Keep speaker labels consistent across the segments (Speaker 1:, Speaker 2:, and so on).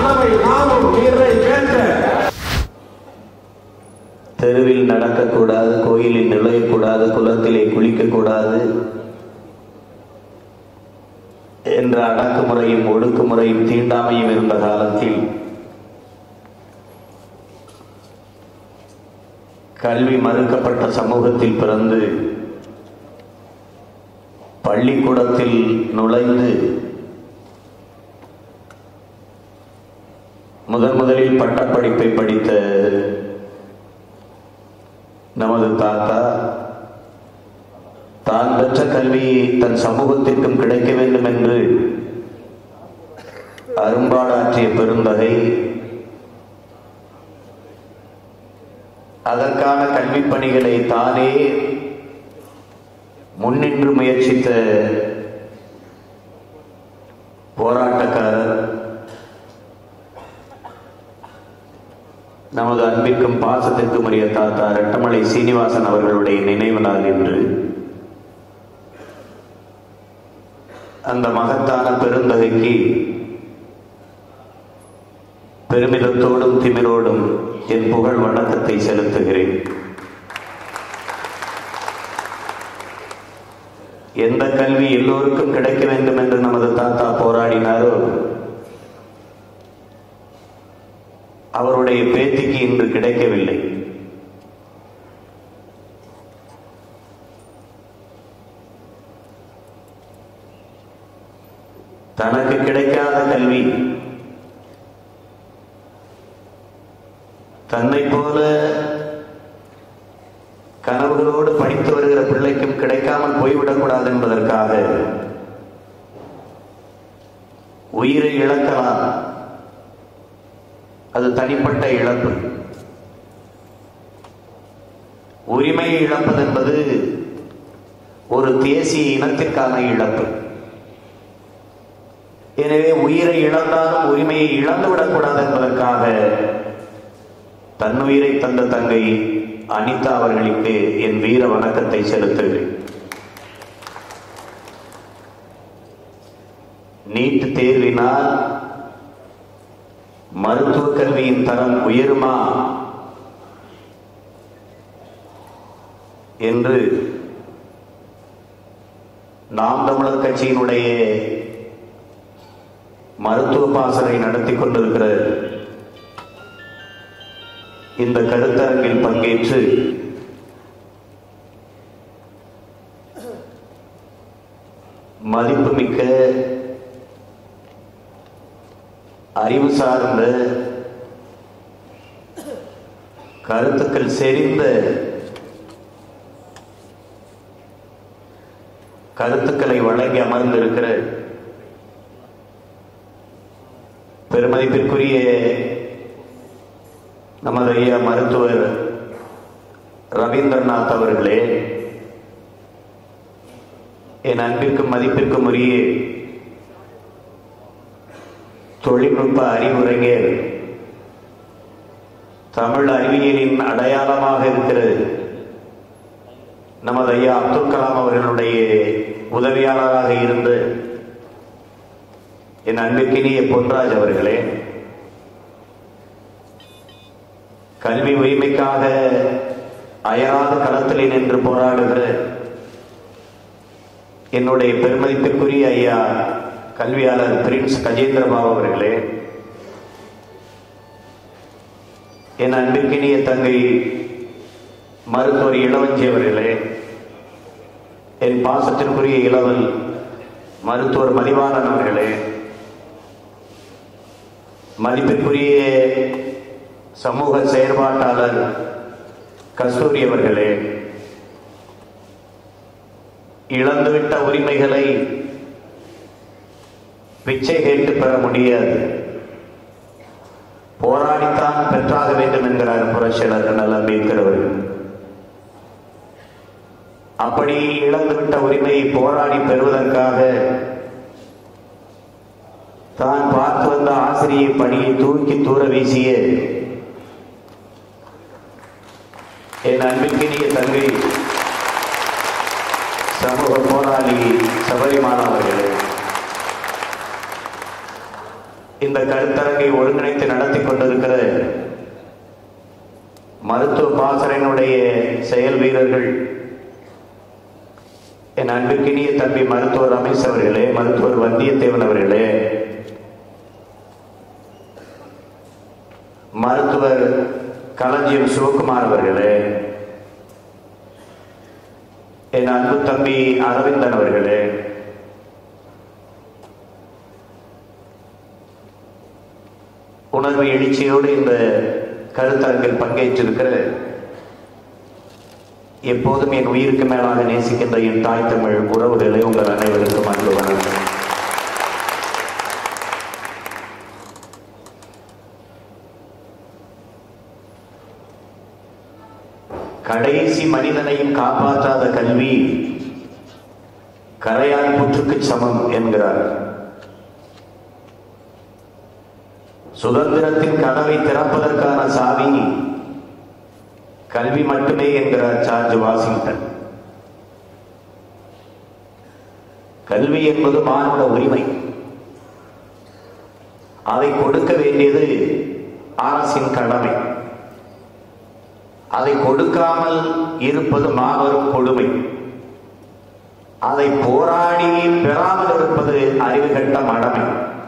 Speaker 1: கனவை நாமும் நிறைவேற்ற
Speaker 2: தெருவில் நடக்கக்கூடாது கோயிலில் நுழையக்கூடாது குளத்திலே குளிக்கக்கூடாது என்ற அடக்குமுறையும் ஒடுக்குமுறையும் தீண்டாமையும் இருந்த காலத்தில் கல்வி மறுக்கப்பட்ட சமூகத்தில் பிறந்து பள்ளிக்கூடத்தில் நுழைந்து முதன் முதலில் பட்டப்படிப்பை படித்த நமது தாத்தா தான் பெற்ற கல்வி தன் சமூகத்திற்கும் கிடைக்க வேண்டும் என்று அரும்பாடாற்றிய பெருந்தகை அதற்கான கல்விப் பணிகளை தானே முன்னின்று முயற்சித்த போராட்டக்காரர் நமது அன்பிற்கும் பாசத்திற்கும் உரிய தாத்தா ரெட்டமலை சீனிவாசன் அவர்களுடைய நினைவு நாள் என்று அந்த மகத்தான பெருந்தகைக்கு பெருமிதத்தோடும் திமிரோடும் என் புகழ் வணக்கத்தை செலுத்துகிறேன் எந்த கல்வி எல்லோருக்கும் கிடைக்க வேண்டும் என்று நமது தாத்தா போராடினாரோ அவருடைய பேத்திக்கு இன்று கிடைக்கவில்லை தனக்கு கிடைக்காத கல்வி தன்னை போல கனவுகளோடு படித்து வருகிற பிள்ளைக்கும் கிடைக்காமல் போய்விடக்கூடாது என்பதற்காக உயிரை இழக்கலாம் அது தனிப்பட்ட இழப்பு உரிமையை இழப்பது என்பது ஒரு தேசிய இனத்திற்கான இழப்பு எனவே உயிரை இழந்தாலும் உரிமையை இழந்துவிடக்கூடாது என்பதற்காக தன்னுயிரை தந்த தங்கை அனிதா அவர்களுக்கு என் வீர வணக்கத்தை செலுத்துகிறேன் நீட் தேர்வினால் மருத்துவ கல்வியின் தரம் உயருமா என்று நாம் தமிழர் கட்சியினுடைய மருத்துவ பாசறை நடத்தி கொண்டிருக்கிற இந்த கருத்தரங்கில் பங்கேற்று மதிப்புமிக்க அறிவு சார்ந்த கருத்துக்கள் செறிந்த கருத்துக்களை வழங்கி அமர்ந்திருக்கிற பெருமதிப்பிற்குரிய நமது ஐயா மருத்துவர் ரவீந்திரநாத் அவர்களே என் அன்பிற்கும் மதிப்பிற்கும் உரிய தொழில்நுட்ப அறிவுரைஞர் தமிழ் அறிவியலின் அடையாளமாக இருக்கிறது நமது ஐயா அப்துல் கலாம் அவர்களுடைய உதவியாளராக இருந்து என் அன்பிற்கினிய பொன்ராஜ் அவர்களே கல்வி உரிமைக்காக அயராத களத்திலே நின்று போராடுகிற என்னுடைய பெருமதிப்பிற்குரிய ஐயா கல்வியாளர் பிரின்ஸ் கஜேந்திரபாபு அவர்களே என் அன்பிற்கினிய தங்கை மருத்துவர் இளவஞ்சி அவர்களே என் பாசத்திற்குரிய இளவல் மருத்துவர் மதிவாணன் அவர்களே மதிப்பிற்குரிய சமூக செயற்பாட்டாளர் கஸ்தூரி அவர்களே இழந்துவிட்ட உரிமைகளை பிச்சை கேட்டு பெற முடியாது போராடித்தான் பெற்றாக வேண்டும் என்கிறார் புரட்சியாளர் அண்ணல் அம்பேத்கர் அவர்கள் அப்படி இழந்துவிட்ட உரிமையை போராடி பெறுவதற்காக தான் பார்த்து வந்த ஆசிரியை பணியை தூக்கி தூர வீசிய என் அன்பிற்கினிய தங்கை சமூக போராளி சபரிமாலா அவர்களே இந்த கருத்தரங்கை ஒருங்கிணைத்து நடத்தி கொண்டிருக்கிற மருத்துவ பாசறையினுடைய செயல் வீரர்கள் என் அன்புக்கினிய தம்பி மருத்துவர் ரமேஷ் அவர்களே மருத்துவர் வந்தியத்தேவன் அவர்களே மருத்துவர் களஞ்சியம் சிவகுமார் அவர்களே என் அன்பு தம்பி அரவிந்தன் அவர்களே உணர்வு எழுச்சியோடு இந்த கருத்தரங்கில் பங்கேற்றிருக்கிற எப்போதும் என் உயிருக்கு மேலாக நேசிக்கின்ற என் தாய் தமிழ் உறவுகளை உங்கள் அனைவருக்கும் அன்பு வணக்கம் கடைசி மனிதனையும் காப்பாற்றாத கல்வி கரையான் புற்றுக்கு சமம் என்கிறார் சுதந்திரத்தின் கதவை திறப்பதற்கான சாவி கல்வி மட்டுமே என்கிறார் ஜார்ஜ் வாஷிங்டன் கல்வி என்பது மானுட உரிமை அதை கொடுக்க வேண்டியது அரசின் கடமை அதை கொடுக்காமல் இருப்பது மாபெரும் கொடுமை அதை போராடி பெறாமல் இருப்பது அறிவு கட்ட மடமை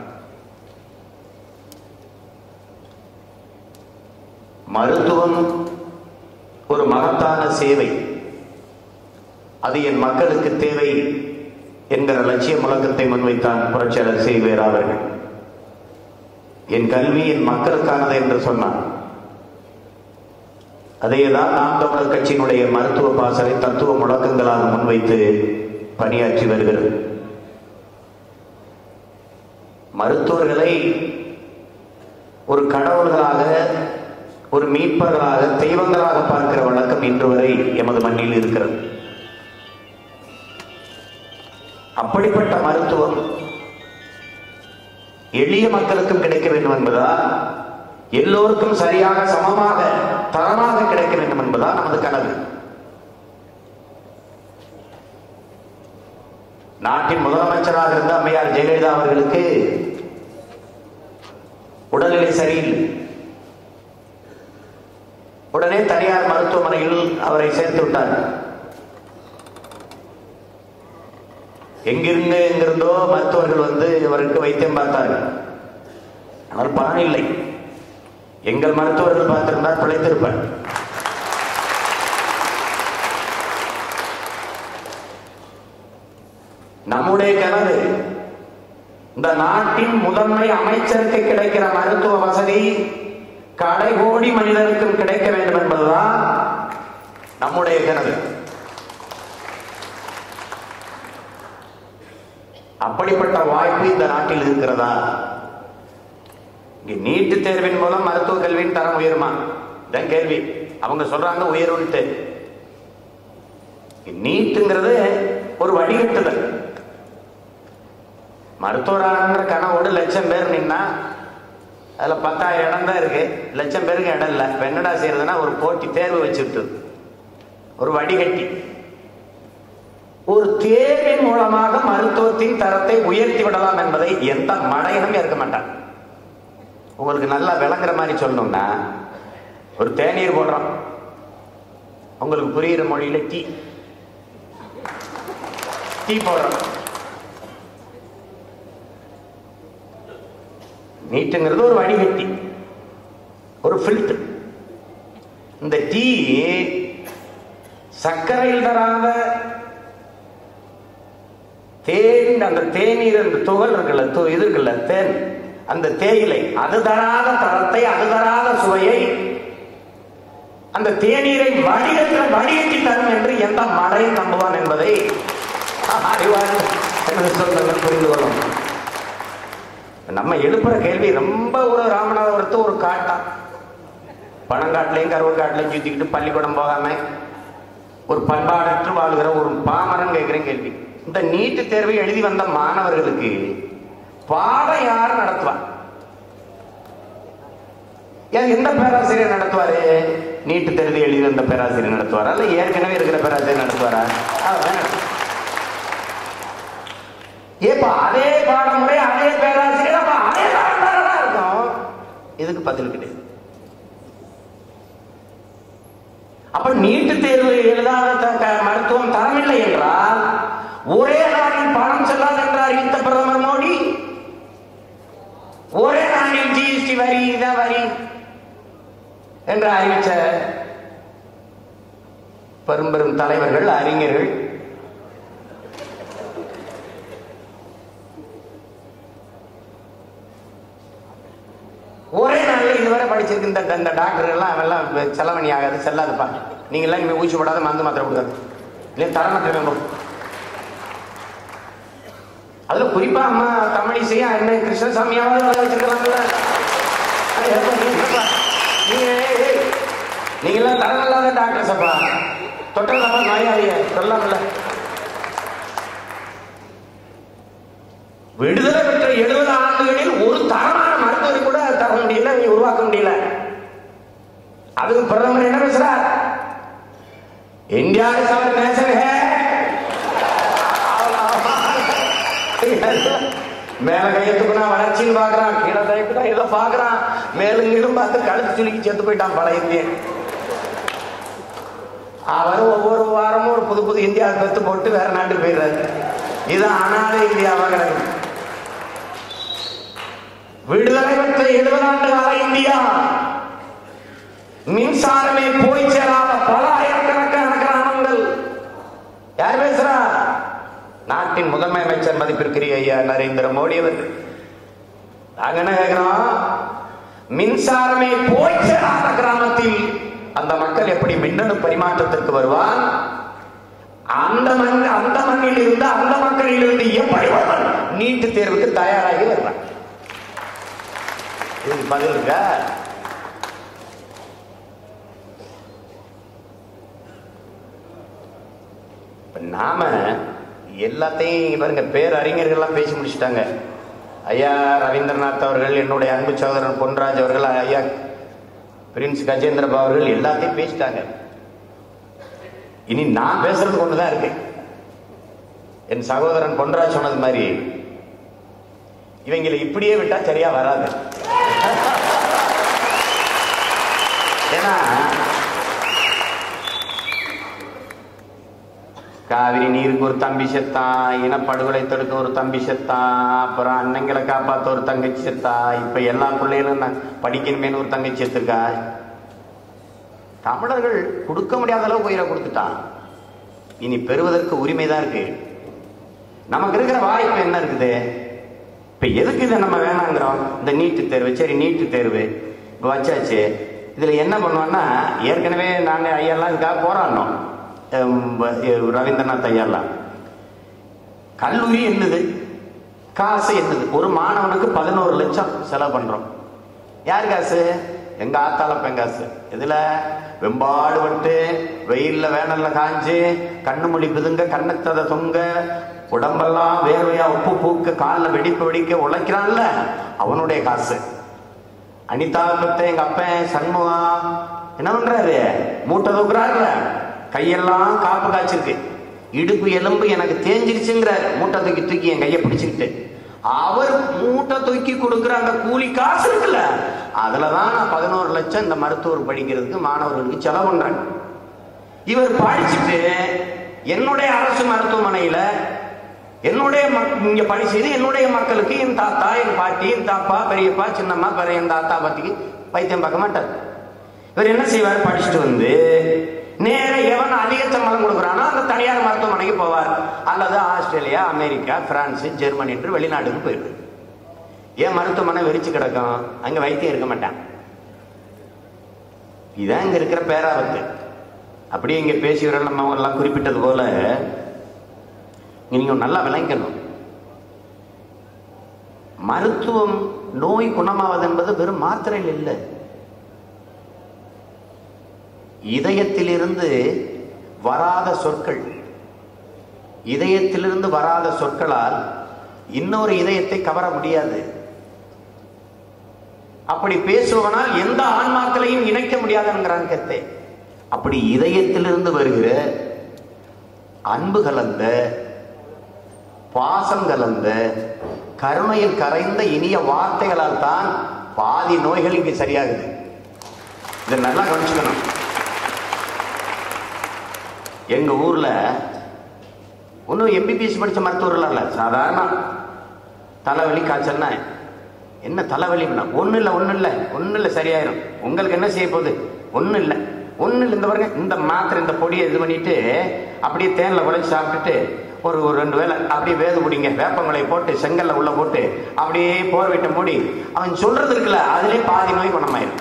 Speaker 2: மருத்துவம் ஒரு மகத்தான சேவை அது என் மக்களுக்கு தேவை என்கிற லட்சிய முழக்கத்தை முன்வைத்தான் புரட்சியாளர் செய்வேர் அவர்கள் என் கல்வி என் மக்களுக்கானது என்று சொன்னார் அதையேதான் நாம் தமிழர் கட்சியினுடைய மருத்துவ பாசறை தத்துவ முழக்கங்களாக முன்வைத்து பணியாற்றி வருகிறது மருத்துவர்களை ஒரு கடவுள்களாக ஒரு மீட்பர்களாக தெய்வங்களாக பார்க்கிற வழக்கம் இன்று வரை எமது மண்ணில் இருக்கிறது அப்படிப்பட்ட மருத்துவம் எளிய மக்களுக்கும் கிடைக்க வேண்டும் என்பதால் எல்லோருக்கும் சரியாக சமமாக தரமாக கிடைக்க வேண்டும் என்பதால் நமது கனவு நாட்டின் முதலமைச்சராக இருந்த அம்மையார் ஜெயலலிதா அவர்களுக்கு உடல்நிலை சரியில்லை உடனே தனியார் மருத்துவமனையில் அவரை சேர்த்து விட்டார் எங்கிருந்து எங்கிருந்தோ மருத்துவர்கள் வந்து இவருக்கு வைத்தியம் பார்த்தார்கள் அவர் பலன் இல்லை எங்கள் மருத்துவர்கள் பார்த்திருந்தால் பிழைத்திருப்பார் நம்முடைய கனவு இந்த நாட்டின் முதன்மை அமைச்சருக்கு கிடைக்கிற மருத்துவ வசதி கடைகோடி மனிதருக்கும் கிடைக்க வேண்டும் என்பதுதான் நம்முடைய கனவு அப்படிப்பட்ட வாய்ப்பு இந்த நாட்டில் இருக்கிறதா இங்க நீட்டு தேர்வின் மூலம் மருத்துவ கல்வியின் தரம் உயருமா இதான் கேள்வி அவங்க சொல்றாங்க உயரும்ட்டு நீட்டுங்கிறது ஒரு வடிகட்டுதல் மருத்துவராகிற கனவோடு லட்சம் பேர் நின்னா அதுல பத்தாயிரம் இடம் தான் இருக்கு லட்சம் பேருக்கு இடம் இல்லை இப்ப என்னடா செய்யறதுன்னா ஒரு போட்டி தேர்வு வச்சுட்டு ஒரு வடிகட்டி ஒரு தேர்வின் மூலமாக மருத்துவத்தின் தரத்தை உயர்த்தி விடலாம் என்பதை எந்த மடையனும் ஏற்க மாட்டான் உங்களுக்கு நல்லா விளங்குற மாதிரி சொல்லணும்னா ஒரு தேநீர் போடுறோம் உங்களுக்கு புரியுற மொழியில டீ டீ போடுறோம் நீட்டுங்கிறது ஒரு வடிகட்டி ஒரு ஃபில்டர் இந்த டீ சர்க்கரையில் தராத தேன் அந்த தேநீர் அந்த துகள் இருக்குல்ல து- இது இருக்குல்ல தேன் அந்த தேயிலை அது தராத தரத்தை அது தராத சுவையை அந்த தேநீரை வடிகட்ட வடிகட்டி தரும் என்று எந்த மழை நம்புவான் என்பதை அறிவார் என்று சொல்லுங்கள் புரிந்து கொள்ளும் நம்ம எழுப்புற கேள்வி ரொம்ப ஒரு ராமநாதபுரத்து ஒரு காட்டா பணங்காட்டிலையும் கருவக்காட்டிலையும் சுத்திக்கிட்டு பள்ளிக்கூடம் போகாம ஒரு பண்பாடற்று வாழ்கிற ஒரு பாமரன் கேட்கிற கேள்வி இந்த நீட்டு தேர்வை எழுதி வந்த மாணவர்களுக்கு பாடம் யார் நடத்துவா ஏன் எந்த பேராசிரியர் நடத்துவாரு நீட்டு தேர்வு எழுதி வந்த பேராசிரியர் நடத்துவாரா இல்ல ஏற்கனவே இருக்கிற பேராசிரியர் நடத்துவாரா அவர்தான் நடத்துவார். ஏப்பா அதே பாடமுறை அதே பேராசிரியர் அப்ப அதே பாடம் இதுக்கு பதில் கிடையாது அப்ப நீட்டு தேர்வு எழுதாத த- க- மருத்துவம் தரமில்லை என்றால் ஒரே நாளில் பணம் செல்லாது என்று அறிவித்த பிரதமர் மோடி ஒரே நாளில் ஜிஎஸ்டி வரி இத வரி என்று அறிவிச்ச பெரும் பெரும் தலைவர்கள் அறிஞர்கள் ஒரே நாள்ல இதுவரை படிச்சிருக்க இந்த இந்த டாக்டர் எல்லாம் அவெல்லாம் செலவணி ஆகாது செல்லாதுப்பா நீங்க எல்லாம் இனிமே ஊசி போடாத மருந்து மாத்திரை கொடுக்காது இல்லை தரமாத்திரை வேண்டும் அதுல குறிப்பா அம்மா தமிழிசையா என்ன கிருஷ்ணசாமியாவது வர வச்சிருக்கலாம்ல அது எப்ப நீங்கப்பா? நீங்க ஏய், ஏய், நீங்க எல்லாம் தரமில்லாத டாக்டர்ஸ் அப்பா தொட்டதப்பா நோயாளிய சொல்லாமல விடுதலை பெற்ற எழுபது ஆண்டுகளில் ஒரு தரமான மருத்துவரை கூட தர முடியல நீ உருவாக்க முடியல அதுக்கு பிரதமர் என்ன பேசுறார் இந்தியா இஸ் அவர் நேஷன் ஹே மேல கையத்துக்குனா வளர்ச்சின்னு பாக்குறான் கீழே கையத்துனா ஏதோ பாக்குறான் மேலும் கீழும் பார்த்து கழுத்து சுலுக்கி செத்து போயிட்டான் பல இந்தியன் அவர் ஒவ்வொரு வாரமும் ஒரு புது புது இந்தியா பெத்து போட்டு வேற நாட்டுக்கு போயிடுறாரு இது அனாதை இந்தியாவா கிடக்கு விடுதலை பெற்ற எழுபது ஆண்டு கால இந்தியா மின்சாரமே போய் சேராத பல ஆயிரக்கணக்கான கிராமங்கள் யார் பேசுறா நாட்டின் முதன்மை அமைச்சர் மதிப்பிற்குரிய ஐயா நரேந்திர மோடி அவர்கள் நாங்க என்ன கேட்கிறோம் மின்சாரமே போய் சேராத கிராமத்தில் அந்த மக்கள் எப்படி மின்னணு பரிமாற்றத்திற்கு வருவான் அந்த மண் அந்த மண்ணில் இருந்து அந்த மக்களில் இருந்து எப்படி ஒருவன் நீட்டு தேர்வுக்கு தயாராகி வருவான் இதுக்கு பதில் இருக்கா இப்ப நாம எல்லாத்தையும் இங்க பாருங்க பேரறிஞர்கள்லாம் பேசி முடிச்சிட்டாங்க ஐயா ரவீந்திரநாத் அவர்கள் என்னுடைய அன்பு சகோதரன் பொன்ராஜ் அவர்கள் ஐயா பிரின்ஸ் கஜேந்திரபா அவர்கள் எல்லாத்தையும் பேசிட்டாங்க இனி நான் பேசுறது ஒண்ணுதான் இருக்கு என் சகோதரன் பொன்ராஜ் சொன்னது மாதிரி இவங்களை இப்படியே விட்டா சரியா வராது ஏன்னா காவிரி நீருக்கு ஒரு தம்பி செத்தான் இனப்படுகொலை தடுக்க ஒரு தம்பி செத்தான் அப்புறம் அண்ணங்களை காப்பாத்த ஒரு தங்கச்சி செத்தா இப்ப எல்லா பிள்ளைகளும் நான் படிக்கணுமேனு ஒரு தங்கச்சி செத்துருக்கா தமிழர்கள் கொடுக்க முடியாத அளவு உயிரை கொடுத்துட்டான் இனி பெறுவதற்கு உரிமை தான் இருக்கு நமக்கு இருக்கிற வாய்ப்பு என்ன இருக்குது இப்ப எதுக்கு இதை நம்ம வேணாங்கிறோம் இந்த நீட்டு தேர்வு சரி நீட்டு தேர்வு இப்ப வச்சாச்சு இதுல என்ன பண்ணுவோம்னா ஏற்கனவே நாங்க ஐயெல்லாம் இதுக்காக போராடினோம் ஹம், அஹ் ரவீந்திரநாத் ஐயெல்லாம் கல்லூரி என்னது காசு என்னது ஒரு மாணவனுக்கு பதினோரு லட்சம் செலவு பண்றோம் யார் காசு எங்க ஆத்தால பெங்காசு இதுல வெம்பாடு விட்டு வெயில்ல வேனல்ல காஞ்சு கண்ணு மொழி பிதுங்க கண்ணத்தத தொங்க உடம்பெல்லாம் வேர்வையா உப்பு பூக்க காலில் வெடிப்பு வெடிக்க உழைக்கிறான்ல அவனுடைய காசு அனிதா பத்த எங்க அப்பன் சண்முகா என்ன பண்றாரு மூட்டை தூக்குறாருல கையெல்லாம் காப்பு காய்ச்சிருக்கு இடுப்பு எலும்பு எனக்கு தேஞ்சிருச்சுங்கிறார் மூட்டை தூக்கி தூக்கி என் கையை பிடிச்சுக்கிட்டு அவர் மூட்டை தூக்கி கொடுக்குற அந்த கூலி காசு இருக்குல்ல அதுலதான் நான் பதினோரு லட்சம் இந்த மருத்துவர் படிக்கிறதுக்கு மாணவர்களுக்கு செலவு பண்றேன் இவர் படிச்சுட்டு என்னுடைய அரசு மருத்துவமனையில என்னுடைய மக்- இங்க பணி செய்து என்னுடைய மக்களுக்கு என் தாத்தா என் பாட்டி என் தாப்பா பெரியப்பா சின்னம்மா பெரிய என் தாத்தா பாட்டிக்கு வைத்தியம் பார்க்க மாட்டார் இவர் என்ன செய்வார் படிச்சுட்டு வந்து நேர எவன் அதிக சம்பளம் கொடுக்குறானோ அந்த தனியார் மருத்துவமனைக்கு போவார் அல்லது ஆஸ்திரேலியா அமெரிக்கா பிரான்ஸ் ஜெர்மனி என்று வெளிநாட்டுக்கு போயிடுது ஏன் மருத்துவமனை வெறிச்சு கிடக்கும் அங்க வைத்தியம் இருக்க மாட்டான் இதான் இங்க இருக்கிற பேராபத்து அப்படியே இங்க பேசியவர்கள் நம்ம எல்லாம் குறிப்பிட்டது போல இங்க நீங்க நல்லா விளங்கணும் மருத்துவம் நோய் குணமாவது என்பது வெறும் மாத்திரையில் இல்லை இதயத்திலிருந்து வராத சொற்கள் இதயத்திலிருந்து வராத சொற்களால் இன்னொரு இதயத்தை கவர முடியாது அப்படி பேசுவவனால் எந்த ஆன்மாக்களையும் இணைக்க முடியாதுங்கிறான் கத்தை அப்படி இதயத்திலிருந்து வருகிற அன்பு கலந்த பாசம் கலந்த கருணையில் கரைந்த இனிய வார்த்தைகளால் தான் பாதி நோய்கள் இங்க சரியாகுது இதை நல்லா கவனிச்சுக்கணும் எங்க ஊர்ல ஒன்றும் எம்பிபிஎஸ் படிச்ச மருத்துவர்கள் இல்ல சாதாரண தலைவலி காய்ச்சல்னா என்ன தலைவலின்னா ஒன்றும் இல்லை ஒன்றும் இல்லை ஒன்றும் இல்லை சரியாயிரும் உங்களுக்கு என்ன செய்ய போகுது ஒன்றும் இல்லை ஒன்றும் இல்லை இந்த பாருங்க இந்த மாத்திரை இந்த பொடியை இது பண்ணிட்டு அப்படியே தேனில் குழைச்சி சாப்பிட்டுட்டு ஒரு ஒரு ரெண்டு வேளை அப்படியே வேது பிடிங்க வேப்பங்களை போட்டு செங்கல்ல உள்ள போட்டு அப்படியே போர்விட்ட மூடி அவன் சொல்றது இருக்குல்ல அதுலயே பாதி நோய் குணமாயிரும்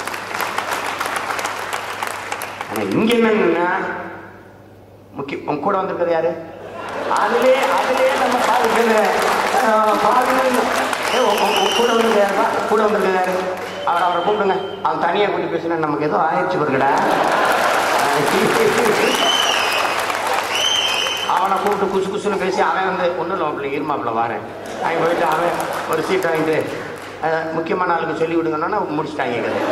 Speaker 2: ஆனா இங்க என்னன்னா முக்கிய உன் கூட வந்திருக்கிறது யாரு அதுலே அதுலே நம்ம பாதி பாதி நோய் ஏ, உன் உன் உன் கூட வந்திருக்க யாருப்பா கூட வந்திருக்க யாரு அவர் அவரை கூப்பிடுங்க அவன் தனியா கூட்டி பேசினா நமக்கு ஏதோ ஆயிடுச்சு பாருங்கடா அவனை கூப்பிட்டு குசு குசுன்னு பேசி அவன் வந்து ஒன்றும் இல்லை மாப்பிள்ளை இருமாப்பிள்ள வரேன் அவன் போயிட்டு அவன் ஒரு சீட் வாங்கிட்டு அஹ், முக்கியமான ஆளுக்கு சொல்லி விடுங்கன்னா முடிச்சிட்டாங்க கதை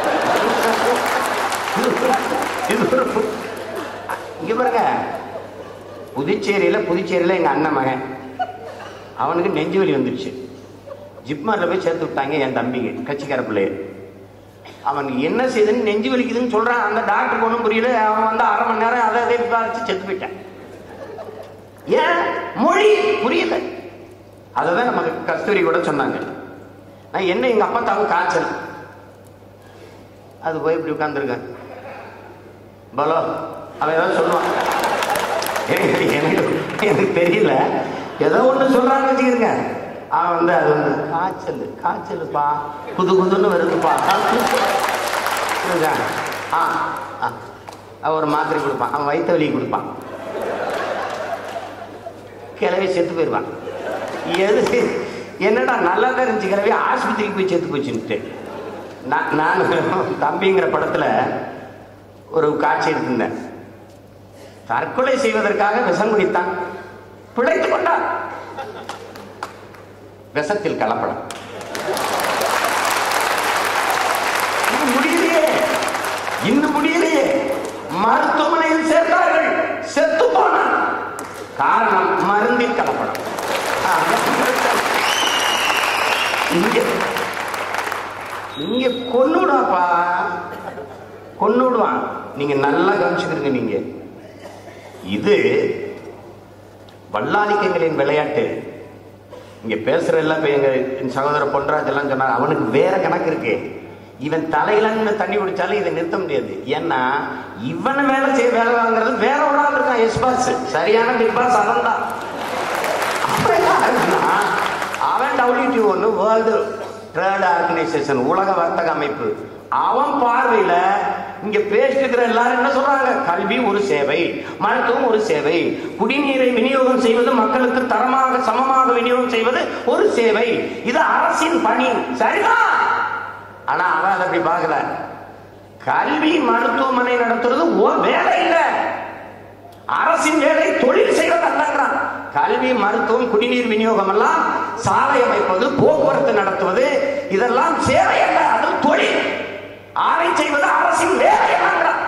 Speaker 2: இது ஒரு இங்க பாருங்க புதுச்சேரியில புதுச்சேரியில எங்க அண்ணன் மகன் அவனுக்கு நெஞ்சு வலி வந்துருச்சு ஜிப்மர்ல போய் சேர்த்து விட்டாங்க என் தம்பிக்கு கட்சிக்கார பிள்ளைய அவனுக்கு என்ன செய்யுதுன்னு நெஞ்சு வலிக்குதுன்னு சொல்றான் அந்த டாக்டருக்கு ஒன்றும் புரியல அவன் வந்து அரை மணி நேரம் அதை அதை விசாரிச்சு செத்து போயிட்டான் ஏன் மொழி புரியல அததான் நமக்கு கஸ்தூரி கூட சொன்னாங்க நான் என்ன எங்க அப்பா தாவும் காய்ச்சல் அது போய் இப்படி உட்கார்ந்துருக்கேன் பலோ அவன் ஏதாவது சொல்லுவான் எனக்கு எனக்கு எனக்கு தெரியல ஏதோ ஒன்று சொல்றான்னு வச்சுக்கிறேங்க அவன் வந்து அது வந்து காய்ச்சல் காய்ச்சலுப்பா புது புதுன்னு வருதுப்பா புரியுதா? ஆ ஆ அவன் ஒரு மாத்திரை கொடுப்பான் அவன் வயிற்று வலி கொடுப்பான் கிளவி செத்து போயிடுவான் எது என்னடா நல்லா தான் இருந்துச்சு கிளவி ஆஸ்பத்திரிக்கு போய் செத்து போச்சுன்ட்டு நான் நான் தம்பிங்கிற படத்துல ஒரு காட்சி எடுத்திருந்தேன் தற்கொலை செய்வதற்காக விஷம் குடித்தான் பிழைத்துக் கொண்டான் விஷத்தில் கலப்படம் இன்னும் முடியலையே இன்னும் முடியலையே மருத்துவமனையில் சேர்த்தார்கள் செத்து போனான் காரணம் மருந்தில் கலப்படம் ஆ, இங்க இங்க கொன்னுடாப்பா கொன்னுடுவான் நீங்க நல்லா கவனிச்சுக்கிறீங்க நீங்க இது வல்லாளிக்கங்களின் விளையாட்டு இங்க பேசுற எல்லாம் இப்ப எங்க என் சகோதர பொன்ராஜ் எல்லாம் சொன்னார் அவனுக்கு வேற கணக்கு இருக்கு இவன் தலையில தண்ணி குடிச்சாலும் இதை நிறுத்த முடியாது ஏன்னா இவனை வேலை செய்ய வேலை வாங்குறது வேற ஒரு ஆள் இருக்கான் எஸ் பாஸ் சரியான பிக் பாஸ் அவன் தான் அவன் என்ன ஆகுதுன்னா, அவன் டபிள்யூடி ஒன்று வேர்ல்டு ட்ரேட் ஆர்கனைசேஷன் உலக வர்த்தக அமைப்பு அவன் பார்வையில இங்க பேசிட்டு எல்லாரும் என்ன சொல்றாங்க கல்வி ஒரு சேவை மருத்துவம் ஒரு சேவை குடிநீரை விநியோகம் செய்வது மக்களுக்கு தரமாக சமமாக விநியோகம் செய்வது ஒரு சேவை இது அரசின் பணி சரிதான் ஆனா அவன் அதை அப்படி பார்க்கல கல்வி மருத்துவமனை நடத்துறது ஒரு வேலை இல்லை அரசின் வேலை தொழில் செய்வது அல்லங்கிறான் கல்வி மருத்துவம் குடிநீர் விநியோகம் எல்லாம் சாலை அமைப்பது போக்குவரத்து நடத்துவது இதெல்லாம் சேவை அல்ல அது தொழில் ஆரை செய்வது அரசின் வேலை அல்லங்கிறான்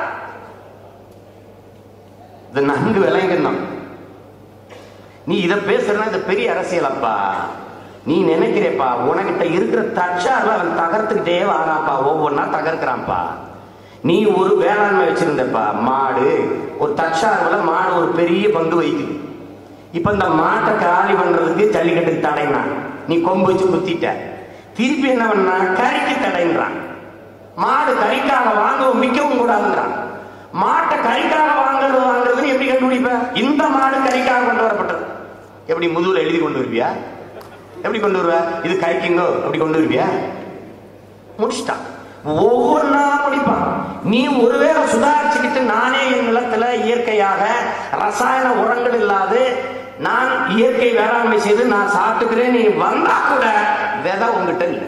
Speaker 2: இது நன்கு விளங்கணும் நீ இத பேசுறனா இது பெரிய அரசியல் அப்பா நீ நினைக்கிறேப்பா உனக்கிட்ட இருக்கிற தச்சார்ல அவன் தகர்த்துக்கிட்டே வரான்ப்பா ஒவ்வொன்னா தகர்க்கிறான்ப்பா நீ ஒரு வேளாண்மை வச்சிருந்தப்பா மாடு ஒரு தற்சார்புல மாடு ஒரு பெரிய பங்கு வகிக்குது இப்ப இந்த மாட்டை காலி பண்றதுக்கு ஜல்லிக்கட்டுக்கு தடைனான் நீ கொம்பு வச்சு குத்திட்ட திருப்பி என்ன பண்ணா கறிக்கு தடைன்றான் மாடு கறிக்காக வாங்கவும் விற்கவும் கூடாதுன்றான் மாட்டை கறிக்காக வாங்குறது வாங்குறதுன்னு எப்படி கண்டுபிடிப்ப இந்த மாடு கறிக்காக கொண்டு வரப்பட்டது எப்படி முதுகுல எழுதி கொண்டு வருவியா எப்படி கொண்டு வருவ இது கறிக்குங்கோ அப்படி கொண்டு வருவியா முடிச்சிட்டான் ஒவ்வொன்றா முடிப்பான் நீ ஒருவேளை சுதாரிச்சுக்கிட்டு நானே என் நிலத்துல இயற்கையாக ரசாயன உரங்கள் இல்லாது நான் இயற்கை வேளாண்மை செய்து நான் சாப்பிட்டுக்கிறேன் நீ வந்தா கூட விதை உங்ககிட்ட இல்லை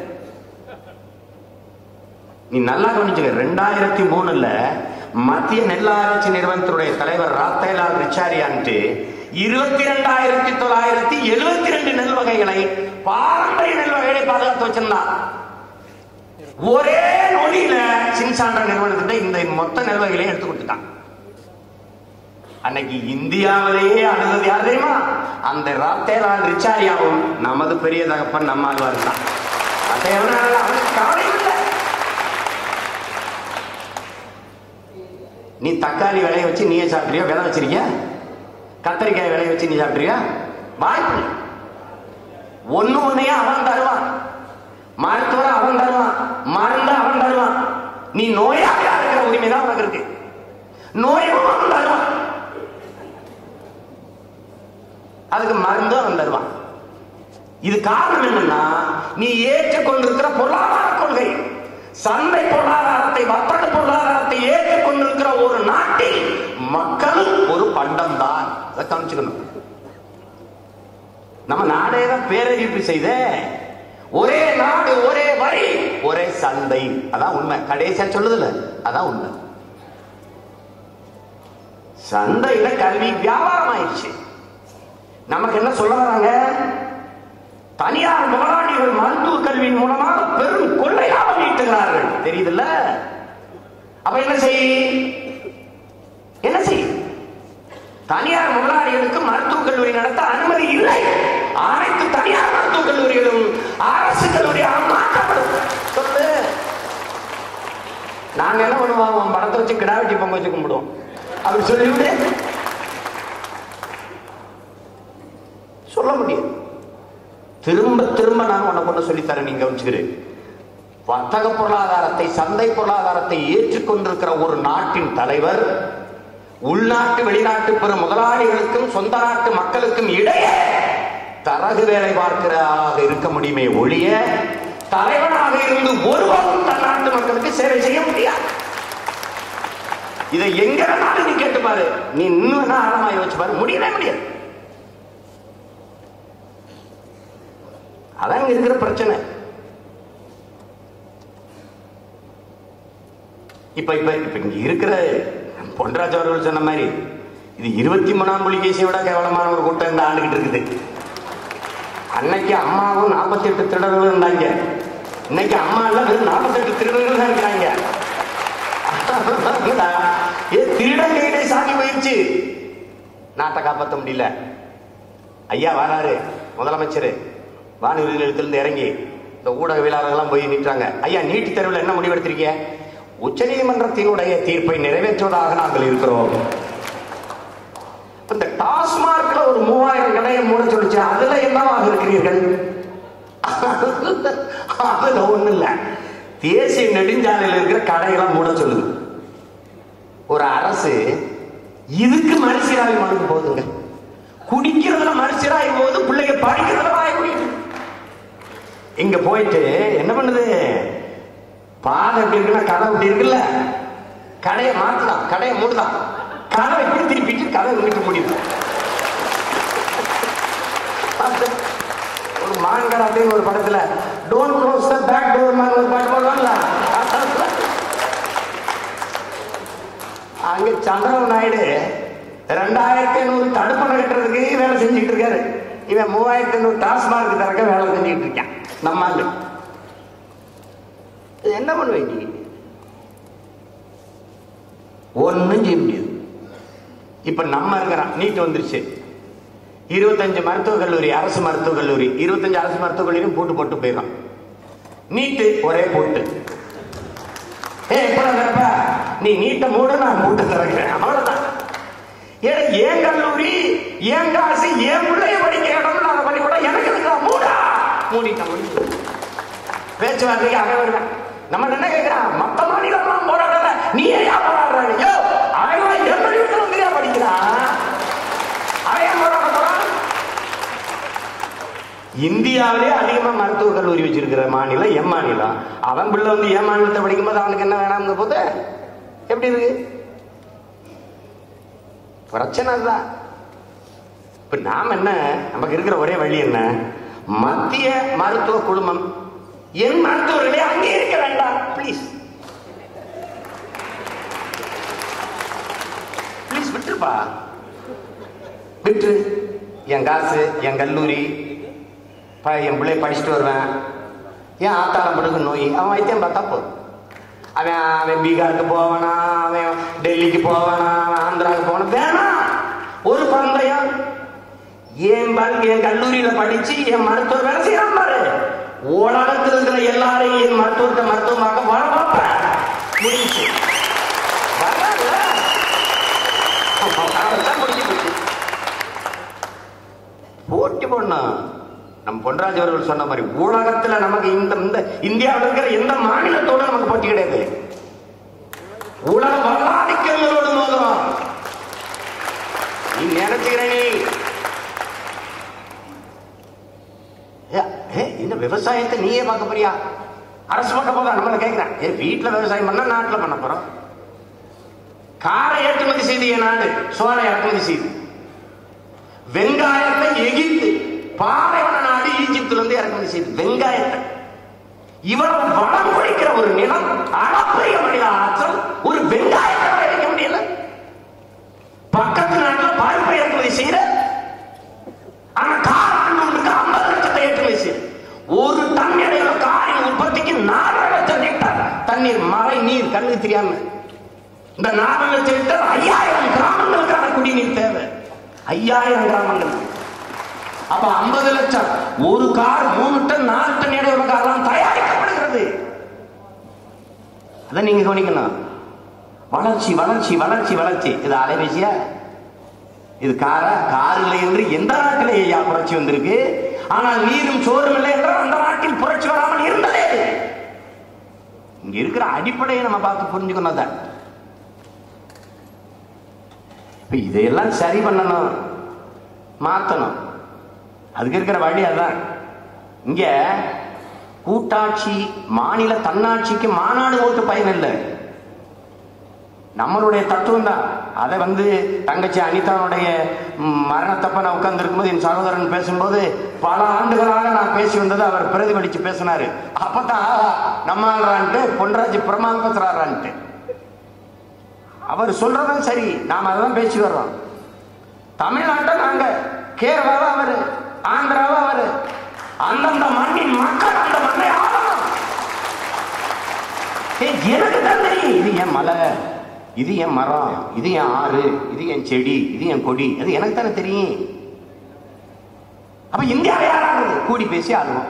Speaker 2: நீ நல்லா கவனிச்சுக்க ரெண்டாயிரத்தி மூணுல மத்திய நெல் ஆராய்ச்சி நிறுவனத்தினுடைய தலைவர் ராத்தேலால் ரிச்சாரியான்ட்டு இருபத்தி ரெண்டாயிரத்தி தொள்ளாயிரத்தி எழுபத்தி ரெண்டு நெல் வகைகளை பாரம்பரிய நெல் வகைகளை பாதுகாத்து வச்சிருந்தான் ஒரே நொடியில சின்சாண்ட நிறுவனத்திட்ட இந்த மொத்த நெல் வகைகளையும் எடுத்து கொடுத்துட்டான் அன்னைக்கு இந்தியாவிலேயே அழுதது யார் தெரியுமா அந்த ராத்தேலால் ரிச்சாரியாவும் நமது பெரிய தகப்பன் நம்மாழ்வார் தான் அதை அவனுக்கு கவலை இல்லை. நீ தக்காளி விளைய வச்சு நீயே சாப்பிட்றியா விதை வச்சிருக்கியா கத்தரிக்காய் விளைய வச்சு நீ சாப்பிட்றியா வாய்ப்பு இல்லை. ஒண்ணு ஒன்னையும் அவன் தருவான் மருத்துவரை அவன் தருவான் மருந்து அவன் தருவான் நீ நோயாளியா இருக்கிற உரிமை தான் உனக்கு இருக்கு நோயும் அவன் தருவான் அதுக்கு மருந்து அவன் தருவான் இது காரணம் என்னன்னா நீ ஏற்றுக்கொண்டிருக்கிற பொருளாதார கொள்கை சந்தை பொருளாதாரத்தை வர்த்தக பொருளாதாரத்தை ஏற்றுக்கொண்டிருக்கிற ஒரு நாட்டில் மக்களும் ஒரு பண்டம் தான் அதை கவனிச்சுக்கணும் நம்ம நாடே தான் பேரறிவிப்பு செய்த ஒரே நாடு ஒரே வரி ஒரே சந்தை அதான் உண்மை கடைசியா சொல்லுதுல அதான் உண்மை சந்தையில கல்வி வியாபாரம் ஆயிடுச்சு நமக்கு என்ன சொல்ல வராங்க தனியார் முதலாளிகள் மருத்துவ கல்வியின் மூலமாக பெரும் கொள்ளை லாபம் ஈட்டுகிறார்கள் தெரியுதுல்ல அப்ப என்ன செய் என்ன செய் தனியார் முதலாளிகளுக்கு மருத்துவக் கல்லூரி நடத்த அனுமதி இல்லை அனைத்து தனியார் மருத்துவக் கல்லூரிகளும் அரசு கல்லூரியாக மாற்றப்படும் சொல்லு நாங்க என்ன பண்ணுவோம் உன் படத்தை வச்சு கிடா வெட்டி பொங்க வச்சு கும்பிடுவோம் அப்படி சொல்லிவிட்டு சொல்ல முடியும் திரும்ப திரும்ப நான் உனக்கு ஒண்ணு சொல்லித்தரேன் நீங்க கவனிச்சுக்கிறேன் வர்த்தக பொருளாதாரத்தை சந்தை பொருளாதாரத்தை ஏற்றுக்கொண்டிருக்கிற ஒரு நாட்டின் தலைவர் உள்நாட்டு வெளிநாட்டு பிற முதலாளிகளுக்கும் சொந்த நாட்டு மக்களுக்கும் இடையே தரகு வேலை பார்க்கிறதாக இருக்க முடியுமே ஒழிய தலைவனாக இருந்து ஒருவரும் தன் நாட்டு மக்களுக்கு சேவை செய்ய முடியாது இதை எங்க வேணாலும் நீ கேட்டு பாரு நீ இன்னும் என்ன ஆழமா யோசிச்சு பாரு முடியவே முடியாது அதான் இங்க இருக்கிற பிரச்சனை இப்ப இப்ப இப்ப இங்க இருக்கிற பொன்ராஜ் அவர்கள் சொன்ன மாதிரி இது இருபத்தி மூணாம் புலிகேசியை விட கேவலமான ஒரு கூட்டம் இந்த ஆண்டுகிட்டு இருக்குது அன்னைக்கு அம்மாவும் நாற்பத்தி எட்டு திருடர்கள் இருந்தாங்க இன்னைக்கு அம்மா எல்லாம் வெறும் நாற்பத்தெட்டு திருடர்கள் தான் இருக்கிறாங்க ஏ திருடன் கையிலே சாமி போயிடுச்சு நாட்டை காப்பாற்ற முடியல ஐயா வராரு முதலமைச்சர் வானொலி நிலையத்திலிருந்து இறங்கி இந்த ஊடகவியலாளர்கள்லாம் போய் நிற்றாங்க ஐயா நீட்டு தேர்வில் என்ன முடிவெடுத்திருக்கீங்க உச்சநீதிமன்றத்தினுடைய தீர்ப்பை நிறைவேற்றுவதாக நாங்கள் இருக்கிறோம் இந்த டாஸ்மார்க்ல ஒரு மூவாயிரம் கடையை மூட சொல்லிச்சு அதுல என்னவாக இருக்கிறீர்கள் அதுல ஒண்ணு இல்ல தேசிய நெடுஞ்சாலையில் இருக்கிற கடையெல்லாம் மூட சொல்லுது ஒரு அரசு இதுக்கு மனுஷராய் மனுக்கு போகுதுங்க குடிக்கிறதுல மனுஷராய் போகுது பிள்ளைங்க படிக்கிறதுல வாய் குடிக்குது இங்க போயிட்டு என்ன பண்ணுது பாதை எப்படி இருக்குன்னா கதை இப்படி இருக்குல்ல கடையை மாத்துதான் கடையை மூடுதான் கதை இப்படி திருப்பிட்டு கதை இங்கிட்டு முடியும் ஒரு மான்கர் அப்படின்னு ஒரு படத்துல don't close the back door man ஒரு பாட்டு போடுவாங்கல்ல அங்க சந்திரபாபு நாயுடு ரெண்டாயிரத்தி ஐநூறு தடுப்பணை கட்டுறதுக்கு வேலை செஞ்சுட்டு இருக்காரு இவன் மூவாயிரத்தி ஐநூறு டாஸ்மார்க் திறக்க வேலை செஞ்சுட்டு இருக்கான் நம்ம ஆளு இது என்ன பண்ணுவீங்க நீ ஒன்றும் செய்ய முடியாது இப்ப நம்ம இருக்கிறோம் நீட் வந்துருச்சு இருபத்தஞ்சு மருத்துவக் கல்லூரி அரசு மருத்துவக் கல்லூரி இருபத்தஞ்சு அரசு மருத்துவக் கல்லூரியும் பூட்டு போட்டு போயிடும் நீட்டு ஒரே போட்டு ஏ எப்படா திறப்ப நீ நீட்டை மூட நான் மூட்டை திறக்கிறேன் அவ்வளவுதான் ஏன்னா ஏன் கல்லூரி ஏன் காசு ஏன் பிள்ளைய படிக்க இடம் நான் பள்ளிக்கூடம் எனக்கு இருக்கா மூடா மூடிட்ட முடிஞ்சு பேச்சுவார்த்தைக்கு அவன் வருவேன் நம்ம என்ன கேட்கிறான் மத்த மாநிலம்லாம் போராடல நீ ஏன் போராடுறாங்க யோ அவன் என் பள்ளிக்கூடம் வந்து ஏன் படிக்கிறான் அவன் ஏன் போராட போறான் இந்தியாவிலே அதிகமா மருத்துவக் கல்லூரி வச்சிருக்கிற மாநிலம் எம் மாநிலம் அவன் பிள்ளை வந்து என் மாநிலத்தை படிக்கும்போது அவனுக்கு என்ன வேணாம்னு போது எப்படி இருக்கு பிரச்சனை அதுதான் இப்ப நாம என்ன நமக்கு இருக்கிற ஒரே வழி என்ன மத்திய மருத்துவ குழுமம் என் மருத்துவர்களே அங்கீகரிக்க வேண்டாம் ப்ளீஸ் ப்ளீஸ் விட்டுருப்பா விட்டுரு என் காசு என் கல்லூரி ப- என் பிள்ளை படிச்சுட்டு வருவேன் ஏன் ஆத்தாளம் படுக்கு நோய் அவன் வைத்தியம் பார்த்தா போதும் அவன் அவன் பீகாருக்கு போவானா அவன் டெல்லிக்கு போவானா அவன் ஆந்திராவுக்கு போவானா வேணாம் ஒரு பந்தயம் என் பல் என் கல்லூரியில படிச்சு என் மருத்துவர் வேலை செய்யறான் பாரு உலகத்தில் இருக்கிற எல்லாரையும் என் மருத்துவத்தை மருத்துவமாக வர பார்ப்பேன் முடிஞ்சு வராதுல்ல போடணும் நம் பொன்ராஜ் அவர்கள் சொன்ன மாதிரி உலகத்துல நமக்கு இந்த இந்த இந்தியாவில் இருக்கிற எந்த மாநிலத்தோட நமக்கு போட்டி கிடையாது உலக வல்லாதிக்கங்களோடு மோதுறோம் நீ நினைச்சுக்கிற நீ ஏ, ஏ, இந்த விவசாயத்தை நீயே பார்க்க போறியா அரசு பார்க்க போதா நம்மள கேட்கிறேன் ஏ வீட்டுல விவசாயம் பண்ணா நாட்டுல பண்ண போறோம் காரை ஏற்றுமதி செய்து என் நாடு சோலை ஏற்றுமதி செய்து வெங்காயத்தை எகிப்து பாலைவன நாடு ஈஜிப்துல இருந்து இறக்குமதி செய்து வெங்காயத்தை இவ்வளவு வளம் குடிக்கிற ஒரு நிலம் அளப்பரிய மனித ஆற்றல் ஒரு வெங்காயத்தை விளைவிக்க முடியல பக்கத்து நாட்டுல பருப்பு ஏற்றுமதி செய்யற ஆனா கார் ஆண்டு ஐம்பது லட்சத்தை ஏற்றுமதி செய்யுது ஒரு டன் எடையுள்ள காரின் உற்பத்திக்கு நாலு லட்சம் லிட்டர் தண்ணீர் மழை நீர் கண்ணுக்கு தெரியாம இந்த நாலு லட்சம் லிட்டர் ஐயாயிரம் கிராமங்களுக்கான குடிநீர் தேவை ஐயாயிரம் கிராமங்கள் அப்ப ஐம்பது லட்சம் ஒரு கார் மூணு டன் நாலு டன் எடையுள்ள கார்லாம் தயாரிக்கப்படுகிறது அதை நீங்க கவனிக்கணும் வளர்ச்சி வளர்ச்சி வளர்ச்சி வளர்ச்சி இது அலைபேசியா இது காரா கார் இல்லை என்று எந்த நாட்டிலே ஐயா புரட்சி வந்திருக்கு ஆனால் நீரும் சோறும் இல்லை என்றால் அந்த நாட்டில் புரட்சி வராமல் இருந்ததே இங்க இருக்கிற அடிப்படையை நம்ம பார்த்து புரிஞ்சுக்கணும் தான் இப்ப இதையெல்லாம் சரி பண்ணணும் மாத்தணும் அதுக்கு இருக்கிற வழி அதான் இங்க கூட்டாட்சி மாநில தன்னாட்சிக்கு மாநாடு ஓட்டு பயன் இல்லை நம்மளுடைய தத்துவம் தான் அதை வந்து தங்கச்சி அனிதாவுடைய ம், மரணத்தப்ப நான் உட்கார்ந்து இருக்கும்போது என் சகோதரன் பேசும்போது பல ஆண்டுகளாக நான் பேசி வந்தது அவர் பிரதிபலிச்சு பேசினாரு அப்பதான் நம்ம ஆள்றான்ட்டு பொன்ராஜ் பிரமாணம் பேசுறாரான்ட்டு அவர் சொல்றதும் சரி நாம அதான் பேசி வர்றோம் தமிழ்நாட்டை நாங்க கேரளாவை அவரு ஆந்திராவை அவரு அந்தந்த மண்ணின் மக்கள் அந்த மண்ணை ஆளணும் ஏய், எனக்கு தான் தெரியும் இது என் மலை இது என் மரம் இது என் ஆறு இது என் செடி இது என் கொடி அது எனக்கு தானே தெரியும் அப்ப இந்தியாவை யாராவது கூடி பேசி ஆடுவோம்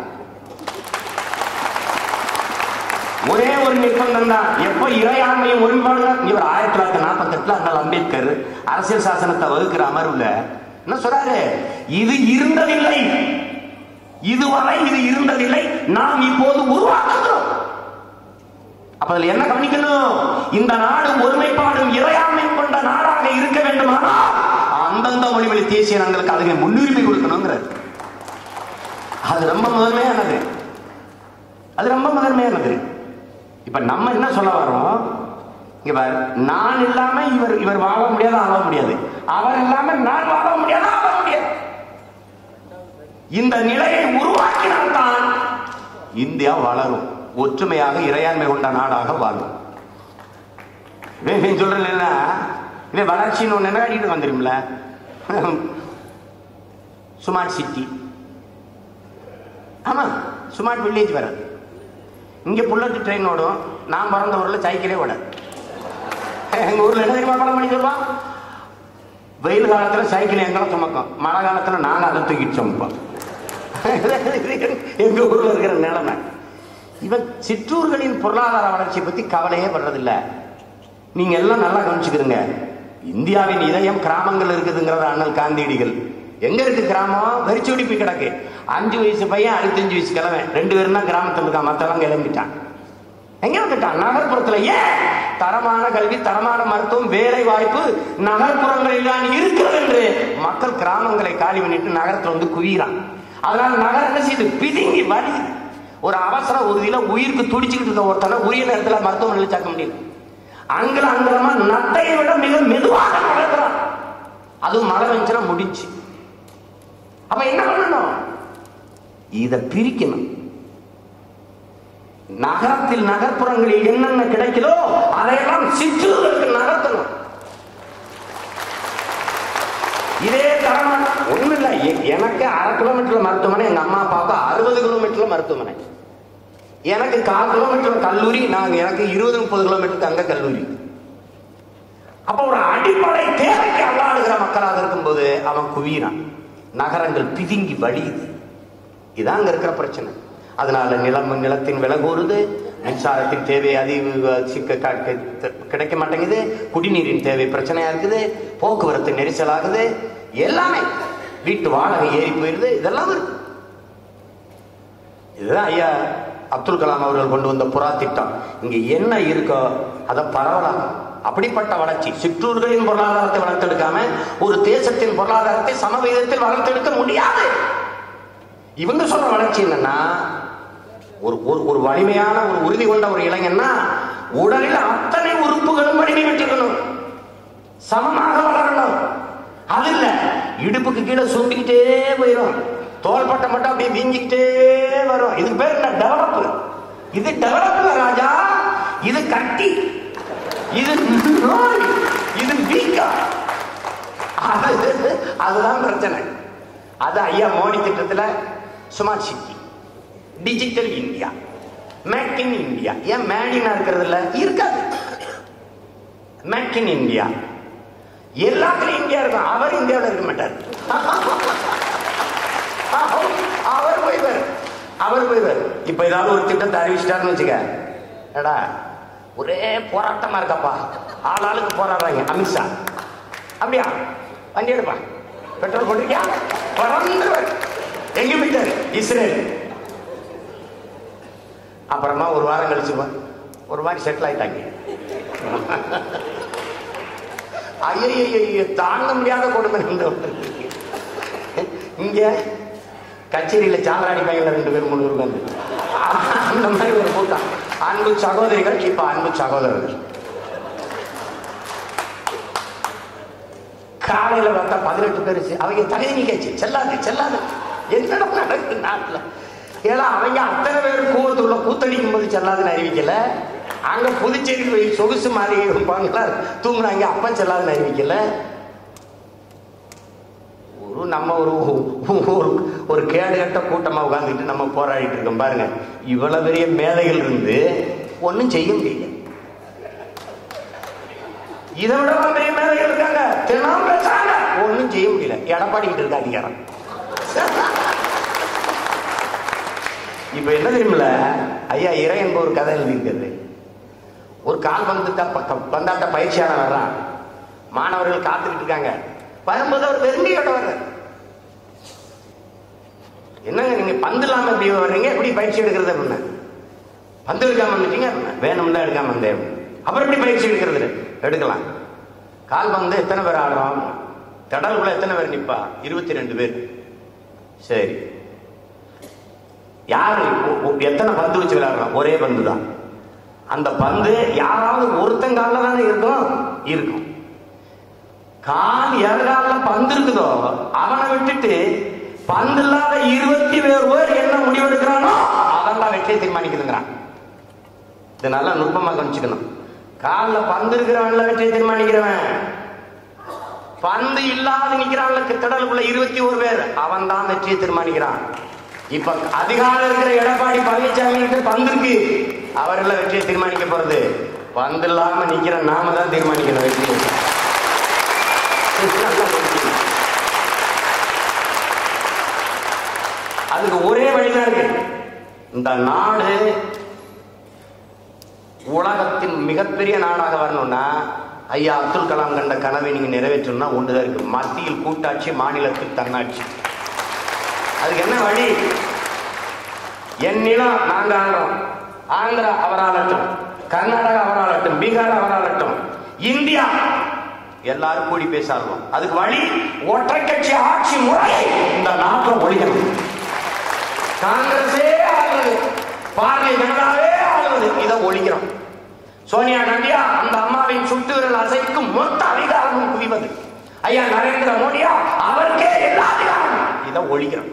Speaker 2: ஒரே ஒரு நிர்பந்தம் தான் எப்ப இறையாண்மையும் ஒருபாடு இவர் ஆயிரத்தி தொள்ளாயிரத்தி நாற்பத்தி எட்டுல அண்ணல் அம்பேத்கர் அரசியல் சாசனத்தை வகுக்கிற அமர்வுல என்ன சொல்றாரு இது இருந்ததில்லை இதுவரை இது இருந்ததில்லை நாம் இப்போது உருவாக்குகிறோம் அப்ப அதுல என்ன கவனிக்கணும் இந்த நாடு ஒருமைப்பாடும் இறையாண்மை கொண்ட நாடாக இருக்க வேண்டுமானால் அந்தந்த மொழிவழி தேசிய இனங்களுக்கு அதுக்கு முன்னுரிமை கொடுக்கணுங்கிறது அது ரொம்ப முதன்மையானது அது ரொம்ப முதன்மையானது இப்ப நம்ம என்ன சொல்ல வரோம் இங்க பாரு, நான் இல்லாம இவர் இவர் வாழ முடியாது ஆள முடியாது அவர் இல்லாம நான் வாழ முடியாது ஆள முடியாது இந்த நிலையை உருவாக்கினால்தான் இந்தியா வளரும் ஒற்றுமையாக இறையாண்மை கொண்ட நாடாக வாழும் சொல்றேன் இல்ல இவன் வளர்ச்சின்னு ஒண்ணு என்ன அடிக்கிட்டு வந்துரும்ல ஸ்மார்ட் சிட்டி ஆமா ஸ்மார்ட் வில்லேஜ் வராது இங்க புல்லட் ட்ரெயின் ஓடும் நான் பிறந்த ஊர்ல சைக்கிளே ஓடாது எங்க ஊர்ல என்ன தெரியுமா படம் பண்ணி சொல்லுவான் வெயில் காலத்துல சைக்கிள் எங்களை சுமக்கும் மழை காலத்துல நாங்க அதை தூக்கிட்டு சுமப்போம் எங்க ஊர்ல இருக்கிற நிலைமை இவன் சிற்றூர்களின் பொருளாதார வளர்ச்சியை பத்தி கவலையே படுறதில்ல நீங்க எல்லாம் நல்லா கவனிச்சுக்கிறீங்க இந்தியாவின் இதயம் கிராமங்கள் இருக்குதுங்கிறது அண்ணல் காந்தியடிகள் எங்க இருக்கு கிராமம் வெறிச்சோடி போய் கிடக்கு அஞ்சு வயசு பையன் அறுபத்தஞ்சு வயசு கிழவன் ரெண்டு பேரும் தான் கிராமத்தில் இருக்கான் மத்தவங்க கிளம்பிட்டான் எங்க வந்துட்டான் நகர்ப்புறத்துல ஏன் தரமான கல்வி தரமான மருத்துவம் வேலை வாய்ப்பு நகர்ப்புறங்களில் தான் இருக்கிறது என்று மக்கள் கிராமங்களை காலி பண்ணிட்டு நகரத்துல வந்து குவிகிறான் அதனால நகரம் என்ன செய்யுது பிதுங்கி வலியுது ஒரு அவசர உறுதியில உயிருக்கு துடிச்சுக்கிட்டு இருந்த ஒருத்தனை உரிய நேரத்துல மருத்துவமனையில் சேர்க்க முடியல அங்கல அங்கலமா நத்தையை விட மிக மெதுவாக நடக்கிறான் அதுவும் மழை வந்துச்சுன்னா முடிச்சு அப்ப என்ன பண்ணணும் இத பிரிக்கணும் நகரத்தில் நகர்ப்புறங்களில் என்னென்ன கிடைக்குதோ அதையெல்லாம் சிற்றூர்களுக்கு நகர்த்தணும் இதே தரமான ஒண்ணும் இல்ல எ- எனக்கு அரை கிலோமீட்டர்ல மருத்துவமனை எங்க அம்மா அப்பாவுக்கு அறுபது கிலோமீட்டர்ல மருத்துவமனை எனக்கு கால் கிலோமீட்டர் கல்லூரி நான் எனக்கு இருபது முப்பது கிலோமீட்டருக்கு அங்க கல்லூரி அப்ப ஒரு அடிப்படை தேவைக்கு அல்லாடுகிற மக்களாக இருக்கும்போது அவன் குவியிறான் நகரங்கள் பிதுங்கி வழியுது இதான் அங்க இருக்கிற பிரச்சனை அதனால நிலம் நிலத்தின் விலை கூறுது மின்சாரத்தின் தேவை அதிக சிக்க க- க- கிடைக்க மாட்டேங்குது குடிநீரின் தேவை பிரச்சனையா இருக்குது போக்குவரத்து நெரிசலாகுது எல்லாமே வீட்டு வாடகை ஏறி போயிருது இதெல்லாம் இருக்கு இதுதான் ஐயா அப்துல் கலாம் அவர்கள் கொண்டு வந்த புறா திட்டம் இங்க என்ன இருக்கோ அதை பரவலாம் அப்படிப்பட்ட வளர்ச்சி சிற்றூர்களின் பொருளாதாரத்தை வளர்த்தெடுக்காம ஒரு தேசத்தின் பொருளாதாரத்தை சமவீதத்தில் வளர்த்தெடுக்க முடியாது இவங்க சொல்ற வளர்ச்சி என்னன்னா ஒரு ஒரு ஒரு வலிமையான ஒரு உறுதி கொண்ட ஒரு இளைஞன்னா உடலில் அத்தனை உறுப்புகளும் வலிமை பெற்றிருக்கணும் சமமாக வளரணும் அது இல்ல இடுப்புக்கு கீழே சுண்டிக்கிட்டே போயிடும் தோள்பட்டை மட்டும் அப்படியே வீங்கிக்கிட்டே வரும் இதுக்கு பேர் என்ன டெவலப் இது டெவலப் ராஜா இது கட்டி இது நோய் இது வீக்கா அது அதுதான் பிரச்சனை அது ஐயா மோடி திட்டத்துல smart city digital India make in India ஏன் மேடினா இருக்கிறது இல்ல இருக்காது மேக் இன் இந்தியா எல்லாத்துலயும் இந்தியா இருக்கும் அவர் இந்தியாவில் இருக்க மாட்டார் அவர் போய்வார் அவர் போய்வார் இப்ப ஏதாவது ஒரு திட்டத்தை அறிவிச்சிட்டாருன்னு வச்சுக்க ஏடா ஒரே போராட்டமா இருக்கப்பா ஆளாளுக்கு போராடுறாங்க அமித்ஷா அப்படியா வண்டி எடுப்பா பெட்ரோல் போட்டிருக்கியா பறந்துருவார் எங்க போயிட்டாரு இஸ்ரேல் அப்புறமா ஒரு வாரம் கழிச்சு பா- ஒரு மாதிரி செட்டில் ஆயிட்டாங்க ஐயோ தாங்க முடியாத கொடுமை இந்த இங்க கச்சேரியில சாலராணி பையன்ல ரெண்டு பேர் மூணு பேர் வந்து அந்த மாதிரி ஒரு கூட்டம் அன்பு சகோதரிகள் இப்ப அன்பு சகோதரர்கள் காலையில பார்த்தா பதினெட்டு பேர் சி- அவங்க தகுதி நீக்காச்சு செல்லாது செல்லாது என்னடா நடக்குது நாட்டுல ஏன்னா அவங்க அத்தனை பேர் கூவத்துக்குள்ள கூத்தடிக்கும் போது செல்லாதுன்னு அறிவிக்கல அங்க புதுச்சேரியில் போய் சொகுசு மாதிரி இருப்பாங்களா தூங்குனாங்க அப்பன் செல்லாதுன்னு அறிவிக்கல ஒரு நம்ம ஒரு ஒரு ஒரு கேடுகட்ட கூட்டமா உட்கார்ந்துட்டு நம்ம போராடிட்டு இருக்கோம் பாருங்க இவ்வளவு பெரிய மேதைகள் இருந்து ஒண்ணும் செய்ய முடியல இதை விட ஒரு பெரிய மேதைகள் இருக்காங்க தினம் பேசுறாங்க ஒண்ணும் செய்ய முடியல எடப்பாடிக்கிட்டு இருக்க அதிகாரம் இப்ப என்ன தெரியுமில்ல ஐயா இறை என்ப ஒரு கதை எழுதியிருக்கிறது ஒரு கால் பந்து பந்தாட்ட பயிற்சியாளர் வர்றான் மாணவர்கள் காத்துக்கிட்டு இருக்காங்க வரும்போது அவர் வெறுமையோட வர்றார் என்னங்க நீங்க பந்து இல்லாம எப்படி வர்றீங்க எப்படி பயிற்சி எடுக்கிறது அப்படின்னா பந்து எடுக்காம வந்துட்டீங்க அப்படின்னா வேணும்ல எடுக்காம வந்தேன் அப்படின்னு. அப்புறம் எப்படி பயிற்சி எடுக்கிறது எடுக்கலாம் கால் பந்து எத்தனை பேர் ஆடுறோம் தடலுக்குள்ள எத்தனை பேர் நிப்பா இருபத்தி ரெண்டு பேர் சரி யாரு ஒ- ஒ- எத்தனை பந்து வச்சு விளையாடுறோம் ஒரே பந்து தான் அந்த பந்து யாராவது ஒருத்தன் காலில் தானே இருக்கும் இருக்கும் கால் எதனால பந்து இருக்குதோ அவனை விட்டுட்டு பந்து இல்லாத இருபத்தி பேர் பேர் என்ன முடிவெடுக்கிறானோ அதெல்லாம் வெற்றியை தீர்மானிக்குதுங்கிறான் இது நல்லா நுட்பமா கவனிச்சுக்கணும் காலில் பந்து இருக்கிறவன்ல வெற்றியை தீர்மானிக்கிறவன் பந்து இல்லாத நிக்கிறான்ல திடலுக்குள்ள இருபத்தி ஒரு பேர் அவன் தான் வெற்றியை தீர்மானிக்கிறான் இப்ப அதிகாரம் இருக்கிற எடப்பாடி பழனிசாமி கிட்ட பந்து இருக்கு அவர்கள் வெற்றியை தீர்மானிக்க போறது பந்து இல்லாம நிக்கிற நாம தான் தீர்மானிக்கணும் வெற்றியை நல்லா புரிஞ்சுக்கணும். அதுக்கு ஒரே வழிதான் இருக்கு இந்த நாடு உலகத்தின் மிகப்பெரிய நாடாக வரணும்னா ஐயா அப்துல் கலாம் கண்ட கனவை நீங்க நிறைவேற்றணும்னா ஒன்றுதான் இருக்கு மத்தியில் கூட்டாட்சி மாநிலத்தில் தன்னாட்சி அதுக்கு என்ன வழி என் நிலம் நாங்க ஆளுறோம் ஆந்திரா அவராளட்டும் கர்நாடகா அவராளட்டும் பீகார் அவராளட்டும் இந்தியா எல்லாரும் கூடி பேசாடுவோம் அதுக்கு வழி ஒற்றை கட்சி ஆட்சி முறையை இந்த நாட்டில் ஒழிக்கணும் காங்கிரஸே ஆளுவது பாரதிய ஜனதாவே ஆளுவது இதை ஒழிக்கிறோம் சோனியா காந்தியா அந்த அம்மாவின் சுட்டு விரல் அசைக்கும் மொத்த அதிகாரமும் குவிவது ஐயா நரேந்திர மோடியா அவருக்கே எல்லா அதிகாரமும் இதை ஒழிக்கிறோம்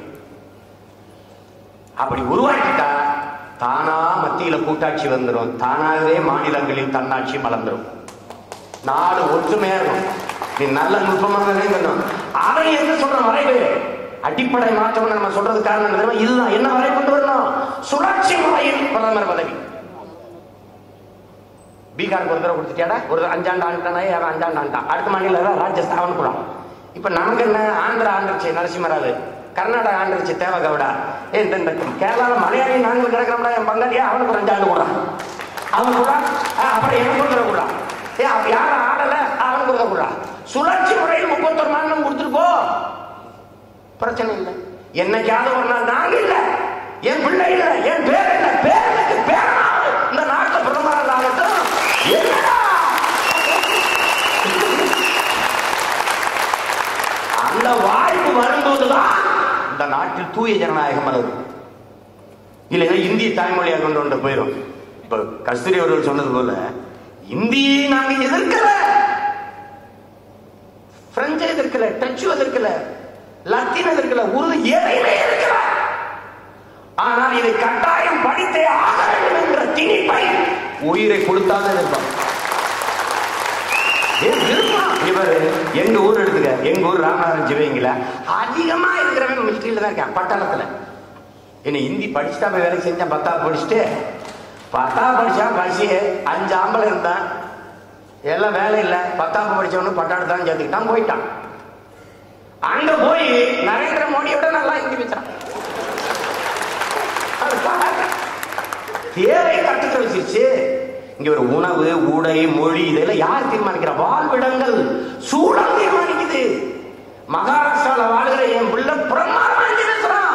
Speaker 2: அப்படி உருவாக்கிட்டா தானா மத்தியில கூட்டாட்சி வந்துடும் தானாகவே மாநிலங்களில் தன்னாட்சி மலர்ந்துடும் நாடு ஒற்றுமையா இருக்கும் நீ நல்ல நுட்பமாக நினைக்கணும் அதை என்ன சொல்ற வரைவு அடிப்படை மாற்றம் நம்ம சொல்றது காரணம் என்ன தெரியுமா? இதுதான் என்ன வரை கொண்டு வரணும் சுழற்சி முறையில் பிரதமர் பதவி பீகாருக்கு ஒரு தடவை கொடுத்துட்டியாடா ஒரு அஞ்சாண்டு ஆண்டானா யாரும் அஞ்சாண்டு ஆண்டான் அடுத்த மாநிலம் ராஜஸ்தான் கூட இப்ப நமக்கு என்ன ஆந்திரா ஆண்டுருச்சு நரசிம்மராவு கர்நாடகா ஆண்டுருச்சு தேவகவுடா ஏ இந்த இந்த கேரளால மலையாளி நாங்களும் கிடக்கிறோம்டா என் பங்காளியா அவனுக்கு ஒரு அஞ்சாண்டு கூட அவன் கூட அப்புறம் எனக்கு கொடுத்துட கூட ஏ அப்ப யாரும் ஆடல அவனுக்கு கொடுக்க கூட சுழற்சி முறையில் முப்பத்தொரு மாநிலம் கொடுத்துட்டு போ பிரச்சனை இல்லை என்னைக்காவது ஒரு நாள் நாங்க இல்ல என் பிள்ளை இல்ல என் பேர் இல்ல பேரனுக்கு பேரனாவது இந்த நாட்டு பிரதமராக ஆகட்டும் என்னடா அந்த வாய்ப்பு வரும்போதுதான் இந்த நாட்டில் தூய ஜனநாயகம் வளரும் இல்லைன்னா இந்திய தாய்மொழியாக கொண்டு வந்து போயிடும் இப்ப கஸ்தூரி அவர்கள் சொன்னது போல இந்தியை நாங்க எதிர்க்கல பிரெஞ்சை எதிர்க்கல டச்சு எதிர்க்கல லத்தீன் எதிர்க்கல உருது எதையுமே எதிர்க்கல ஆனால் இதை கட்டாயம் படித்தே ஆக வேண்டும் என்ற திணிப்பை உயிரை கொடுத்தாலும் எதிர்ப்பாங்க ஏன் விருப்பம்? இவரு எங்க ஊர் எடுத்துக்க எங்க ஊர் ராமநாதன் சிவங்கில அதிகமா இருக்கிறவன் மிலிட்டரியில தான் இருக்கான் பட்டாளத்துல என்ன ஹிந்தி படிச்சுட்டா போய் வேலை செஞ்சேன் பத்தாவது படிச்சுட்டு பத்தாவது படிச்சா பசி அஞ்சு ஆம்பளை இருந்தான் எல்லாம் வேலை இல்லை பத்தாவது படிச்சவனு பட்டாளத்தான் சேர்த்துக்கிட்டான் போயிட்டான் அங்க போய் நரேந்திர மோடியோட நல்லா ஹிந்தி பேசுறான் அது பாருங்க. தேவை கற்றுக்க வச்சிருச்சு இங்க ஒரு உணவு உடை மொழி இதெல்லாம் யார் தீர்மானிக்கிறா வாழ்விடங்கள் சூழல் தீர்மானிக்குது மகாராஷ்டிரால வாழ்கிற என் பிள்ளை பிரமாதமா ஹிந்தி பேசுறான்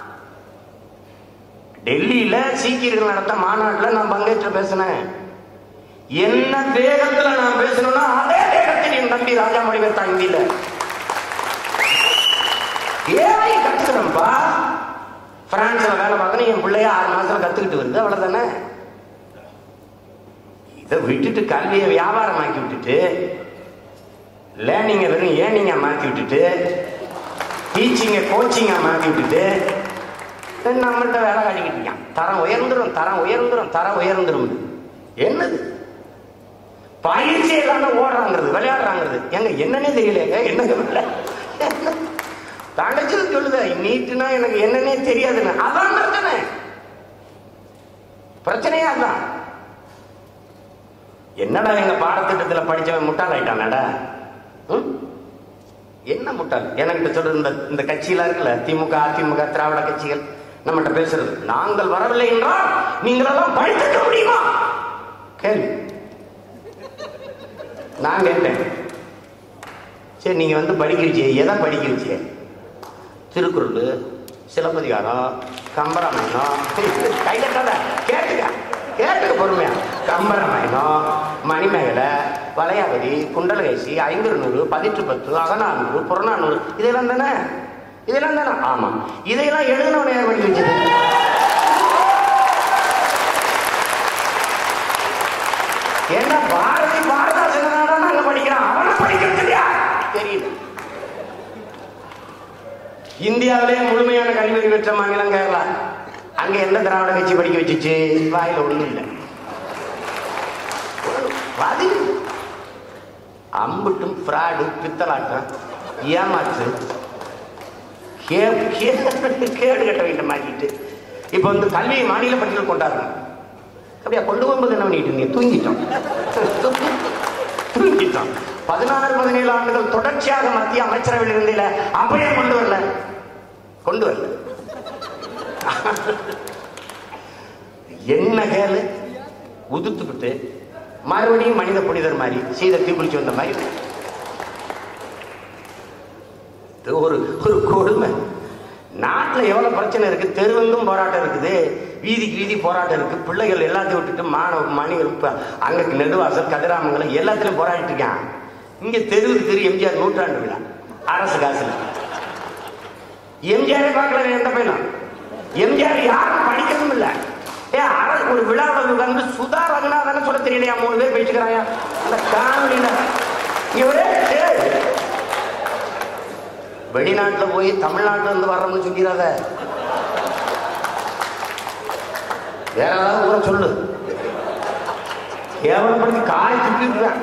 Speaker 2: டெல்லியில சீக்கியர்கள் நடத்த மாநாட்டுல நான் பங்கேற்று பேசினேன் என்ன வேகத்துல நான் பேசணும்னா அதே வேகத்தில் என் தம்பி ராஜா மொழிபெயர்த்தான் ஹிந்தியில ஏஐ கத்துக்கிறேன்ப்பா பிரான்ஸ்ல வேலை பார்க்கணும் என் பிள்ளைய ஆறு மாசத்துல கத்துக்கிட்டு வருது அவ்வளவுதானே இதை விட்டுட்டு கல்வியை வியாபாரமாக்கி விட்டுட்டு லேர்னிங்கை வெறும் ஏர்னிங்கா மாத்தி விட்டுட்டு டீச்சிங்கை கோச்சிங்கா மாத்தி விட்டுட்டு நம்மள்ட்ட வேலை காட்டிக்கிட்டு இருக்கான் தரம் உயர்ந்துரும் தரம் உயர்ந்துரும் தரம் உயர்ந்துரும் என்னது பயிற்சி இல்லாம ஓடுறாங்கிறது விளையாடுறாங்கிறது எங்க என்னன்னே தெரியல என்ன இல்லை தங்கச்சி சொல்லுது நீட்டுனா எனக்கு என்னன்னே தெரியாதுன்னு அதான் பிரச்சனை பிரச்சனையே அதான் என்னடா எங்க பாடத்திட்டத்துல படிச்சவன் முட்டாள் ஆயிட்டானடா ம்? என்ன முட்டாள் எனக்கு சொல்றது இந்த இந்த கட்சியில இருக்குல்ல திமுக அதிமுக திராவிட கட்சிகள் நம்மகிட்ட பேசுறது நாங்கள் வரவில்லை என்றால் நீங்கள் எல்லாம் படித்திருக்க முடியுமா கேள்வி நான் கேட்டேன் சரி நீங்க வந்து படிக்க வச்சிய எதை படிக்க வச்சிய திருக்குறள் சிலப்பதிகாரம் கம்பராமாயணம் கையில கதை கேட்டுக்க கேட்டுக்க பொறுமையா கம்பராமாயணம் மணிமேகலை வளையாபதி குண்டலகேசி ஐங்குறுநூறு பதிற்று பத்து அகநானூறு புறநானூறு இதெல்லாம் தானே இதெல்லாம் தானே ஆமா இதையெல்லாம் எழுதினவன யார் படிக்க வச்சது என்ன பாரதி பாரதாசனாடா நாங்க படிக்கிறான் அவனை படிக்கிறது இல்லையா தெரியல இந்தியாவிலே முழுமையான கல்வி பெற்ற மாநிலம் கேரளா அங்க எந்த திராவிட கட்சி படிக்க வச்சுச்சு வாயில ஒண்ணும் இல்லை பதில் அம்புட்டும் ஃப்ராடு பித்தலாட்டம் ஏமாற்று கே- கே- கேடு கட்ட வேண்டும் மாட்டிட்டு இப்ப வந்து கல்வியை மாநில பட்டியல் கொண்டாடணும் அப்படியா கொண்டு போகும்போது என்ன பண்ணிட்டு இருந்தீங்க தூங்கிட்டோம் தூங்கிட்டோம் பதினாறு பதினேழு ஆண்டுகள் தொடர்ச்சியாக மத்திய அமைச்சரவையில் இருந்தில அப்படியே கொண்டு வரல கொண்டு வரல என்ன கேளு உதுத்துக்கிட்டு மறுபடியும் மனித புனிதர் மாதிரி சீத தீக்குளிச்சு வந்த மாதிரி இது ஒரு ஒரு கொடுமை நாட்டுல எவ்வளவு பிரச்சனை இருக்கு தெருவெங்கும் போராட்டம் இருக்குது வீதிக்கு வீதி போராட்டம் இருக்கு பிள்ளைகள் எல்லாத்தையும் விட்டுட்டு மாணவ மணிகள் இப்ப அங்க நெடுவாசல் கதிராமங்கலம் எல்லாத்துலயும் போராடிட்டு இருக்கான் இங்க தெருவுக்கு தெரு எம்ஜிஆர் நூற்றாண்டு விழா அரசு காசுல எம்ஜிஆரே பார்க்கல எந்த பையனும் எம்ஜிஆர் யாரும் படிக்கிறதும் இல்ல ஏ அரசு ஒரு விழாவில் உட்கார்ந்து சுதா ரகுநாதன் சொல்ல தெரியலையா மூணு பேர் பேசிக்கிறாயா அந்த காணொலியில இங்க ஒரு ஏய், வெளிநாட்டுல போய் தமிழ்நாட்டுல இருந்து வர்றவங்க சொல்லிடாத வேற ஏதாவது ஊரை சொல்லு கேவலப்படுத்தி காய் துப்பிடுவேன்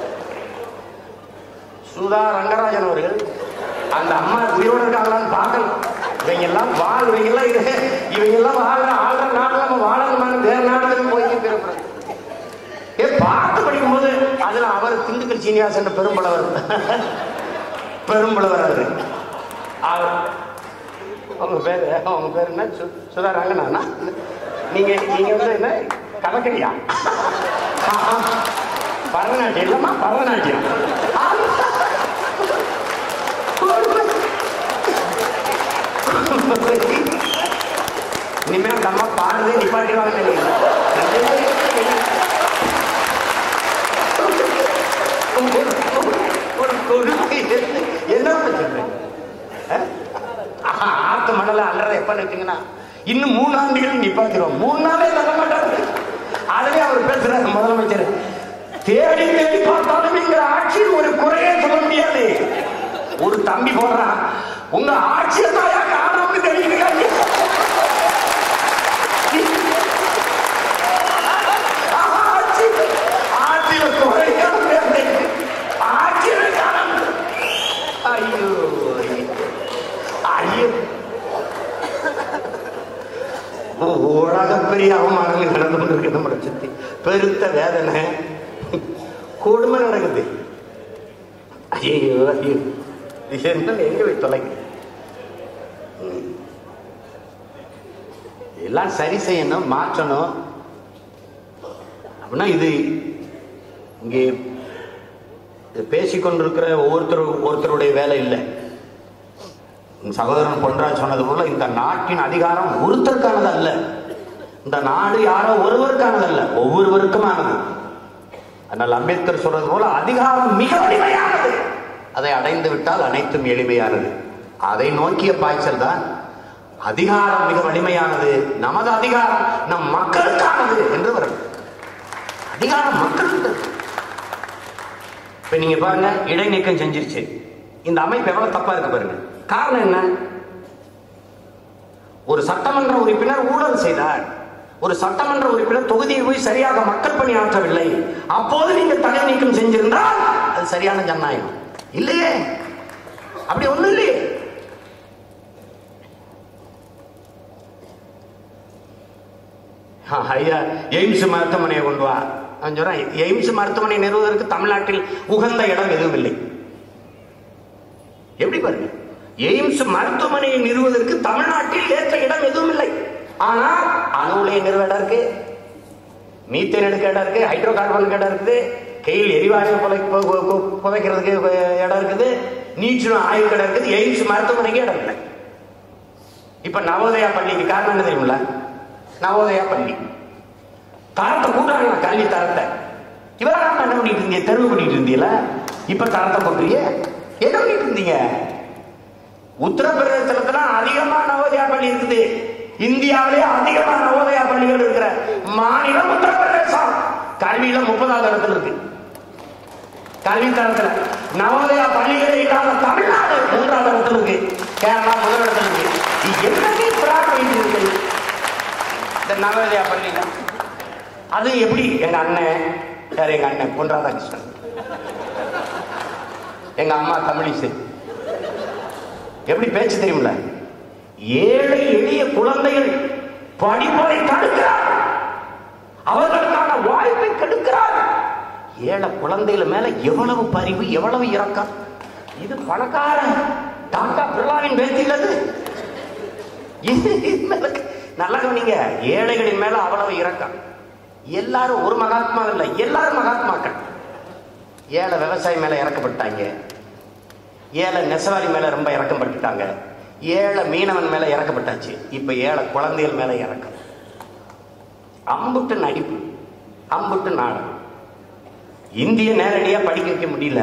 Speaker 2: சுதா ரங்கராஜன் அவர்கள் அந்த அம்மா உயிரோடு இருக்காங்களான்னு பார்க்கணும் இவங்க எல்லாம் வாழ் இவங்க எல்லாம் இது இவங்க எல்லாம் வாழ்ற ஆள்ற நாட்டுல நம்ம வாழணுமான்னு வேற நாட்டுல போய் பிறப்புறது ஏ பார்த்து படிக்கும்போது அதுல அவர் திண்டுக்கல் சீனிவாசன் பெரும்பளவர் பெரும்பளவர் அவரு அவர் உங்க பேரு உங்க பேர் என்ன சு- சுதா ரங்கண்ணா நீங்க நீங்க வந்து என்ன கலக்கடியா பரதநாட்டியம் இல்லம்மா பரதநாட்டியம் இனிமே அந்த அம்மா பாடுறதே நிப்பாட்டிடுவாங்க நினைக்கிறேன் ஒரு கொடுமை என்ன சொல்றேன் ஆத்து மணல அல்றத எப்ப நிறுத்தீங்கன்னா இன்னும் மூணு ஆண்டுகள் நிப்பாத்திரும் மூணு நாளே தள்ள மாட்டாரு அதுவே அவர் பேசுறாரு முதலமைச்சர் தேடி தேடி பார்த்தாலும் எங்க ஆட்சியில் ஒரு குறையே சொல்ல முடியாது ஒரு தம்பி போடுறான் உங்க ஆட்சியை தாயா காணாமல் தெரியுங்க ஆட்சி ஆட்சியில குறையே முடியாது ஆட்சியில காணாமல் ஐயோ ஐயோ உலக பெரிய அவமானங்கள் நடந்து கொண்டிருக்கு நம்மளை சுத்தி பெருத்த வேதனை கொடுமை நடக்குது ஐயோ ஐயோ இது என்ன எங்க போய் தொலைங்க ம். எல்லாம் சரி செய்யணும் மாற்றணும் அப்படின்னா இது இங்கே இது பேசிக்கொண்டிருக்கிற ஒவ்வொருத்தர் ஒருத்தருடைய வேலை இல்லை உன் சகோதரன் பொன்ராஜ் சொன்னது போல இந்த நாட்டின் அதிகாரம் ஒருத்தருக்கானது அல்ல இந்த நாடு யாரோ ஒருவருக்கானது அல்ல ஒவ்வொருவருக்குமானது ஆனால் அம்பேத்கர் சொல்றது போல அதிகாரம் மிக வலிமையானது அதை அடைந்து விட்டால் அனைத்தும் எளிமையானது அதை நோக்கிய பாய்ச்சல் தான் அதிகாரம் மிக வலிமையானது நமது அதிகாரம் நம் மக்களுக்கானது என்று வரும் அதிகாரம் மக்களுக்கு இப்ப நீங்க பாருங்க இடைநீக்கம் செஞ்சிருச்சு இந்த அமைப்பு எவ்வளவு தப்பா இருக்கு பாருங்க காரணம் என்ன ஒரு சட்டமன்ற உறுப்பினர் ஊழல் செய்தார் ஒரு சட்டமன்ற உறுப்பினர் தொகுதியை போய் சரியாக மக்கள் பணி ஆற்றவில்லை அப்போது நீங்க தடை நீக்கம் செஞ்சிருந்தால் அது சரியான ஜனநாயகம் இல்லையே அப்படி ஒண்ணும் இல்லையே ஆ, ஐயா எய்ம்ஸ் மருத்துவமனையை கொண்டு வா அவன் சொல்றான் எய்ம்ஸ் மருத்துவமனை நிறுவுவதற்கு தமிழ்நாட்டில் உகந்த இடம் எதுவும் இல்லை எப்படி பாருங்க எய்ம்ஸ் மருத்துவமனையை நிறுவுவதற்கு தமிழ்நாட்டில் ஏற்ற இடம் எதுவும் இல்லை ஆனால் அணு உலைய நிறுவ இடம் இருக்கு மீத்தேன் எடுக்க இடம் இருக்கு ஹைட்ரோ கார்பன் இடம் இருக்குது கையில் எரிவாயு புதை- பு- பு- பு- புதைக்கிறதுக்கு இடம் இருக்குது நீச்சல் ஆய்வு இடம் இருக்குது எய்ம்ஸ் மருத்துவமனைக்கு இடம் இல்லை இப்ப நவோதயா பள்ளிக்கு காரணம் என்ன தெரியுமில்ல நவோதயா பள்ளி தரத்தை கூட்டாங்க கல்வி தரத்தை இவரெல்லாம் என்ன பண்ணிட்டு இருந்தீங்க தெருவு பண்ணிட்டு இருந்தீங்களா இப்ப தரத்தை போட்டுறீங்க என்ன பண்ணிட்டு இருந்தீங்க உத்தரப்பிரதேசத்துல தான் அதிகமா நவோதயா பள்ளி இருக்குது இந்தியாவிலே அதிகமா நவோதயா பள்ளிகள் இருக்கிற மாநிலம் உத்தரப்பிரதேசம் கல்வியில முப்பதாவது இடத்துல இருக்கு கல்வி தரத்துல நவோதயா பள்ளிகளே இல்லாத தமிழ்நாடு மூன்றாவது இடத்துல இருக்கு கேரளா முதல் இடத்துல இருக்கு இது என்னமே பிராட் பண்ணிட்டு இருக்கு இந்த நவோதயா பள்ளியில அது எப்படி எங்க அண்ணன் யார் எங்க அண்ணன் பொன் ராதாகிருஷ்ணன் எங்க அம்மா தமிழிசை எப்படி பேச்சு தெரியுமில்ல ஏழை எளிய குழந்தைகள் படிப்பதை தடுக்கிறார் அவர்களுக்கான வாய்ப்பை கெடுக்கிறார் ஏழை குழந்தைகள் மேல எவ்வளவு பரிவு எவ்வளவு இரக்கம் இது பணக்கார டாடா பிர்லாவின் பேச்சு இல்லது இது இது மேல நல்லா கவனிங்க ஏழைகளின் மேல அவ்வளவு இரக்கம் எல்லாரும் ஒரு மகாத்மா இல்ல எல்லாரும் மகாத்மாக்கள் ஏழை விவசாயி மேல இறக்கப்பட்டாங்க ஏழை நெசவாரி மேல ரொம்ப இறக்கப்பட்டுட்டாங்க ஏழை மீனவன் மேல இறக்கப்பட்டாச்சு இப்ப ஏழை குழந்தைகள் மேல இறக்கம் அம்புட்டு நடிப்பு அம்புட்டு நாடகம் இந்திய நேரடியா படிக்க வைக்க முடியல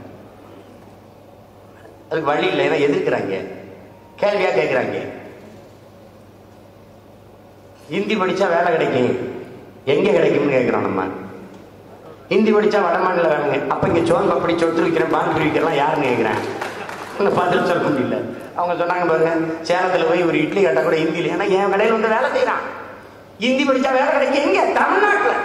Speaker 2: அதுக்கு வழி இல்லை ஏன்னா எதிர்க்கிறாங்க கேள்வியா கேட்கிறாங்க ஹிந்தி படிச்சா வேலை கிடைக்கும் எங்க கிடைக்கும்னு கேட்கிறோம் நம்ம ஹிந்தி படிச்சா வட மாநில வேலைங்க அப்ப இங்க சோன் பப்படி சொத்து விற்கிறேன் பான்புரி விற்கிறேன் யாருன்னு கேட்கிறேன் இன்னும் பதில் சொல்ல முடியல அவங்க சொன்னாங்க பாருங்க சேலத்துல போய் ஒரு இட்லி கேட்டா கூட ஹிந்தியில் ஏன்னா என் கடையில் வந்து வேலை செய்யறான் ஹிந்தி படிச்சா வேலை கிடைக்கும் எங்க தமிழ்நாட்டுல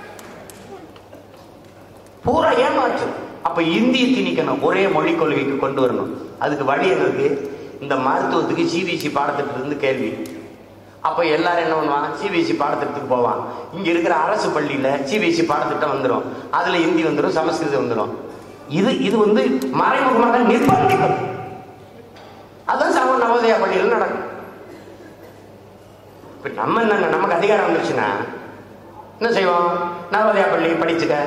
Speaker 2: பூரா ஏமாற்று அப்ப இந்தியை திணிக்கணும் ஒரே மொழி கொள்கைக்கு கொண்டு வரணும் அதுக்கு வழி என்ன இருக்கு இந்த மருத்துவத்துக்கு சிபிஎஸ்சி பாடத்திட்டத்துல இருந்து கேள்வி அப்ப எல்லாரும் என்ன பண்ணுவாங்க சிபிஎஸ்சி பாடத்திட்டத்துக்கு போவான் இங்க இருக்கிற அரசு பள்ளியில சிபிஎஸ்சி பாடத்திட்டம் வந்துடும் அதுல ஹிந்தி வந்துடும் சமஸ்கிருதம் வந்துடும் இது இது வந்து மறைமுகமாக நிர்பந்திப்பது அதான் சம நவோதயா பள்ளியில் நடக்கும் இப்ப நம்ம என்ன நமக்கு அதிகாரம் வந்துருச்சுன்னா என்ன செய்வோம் நவோதயா பள்ளி படிச்சுக்க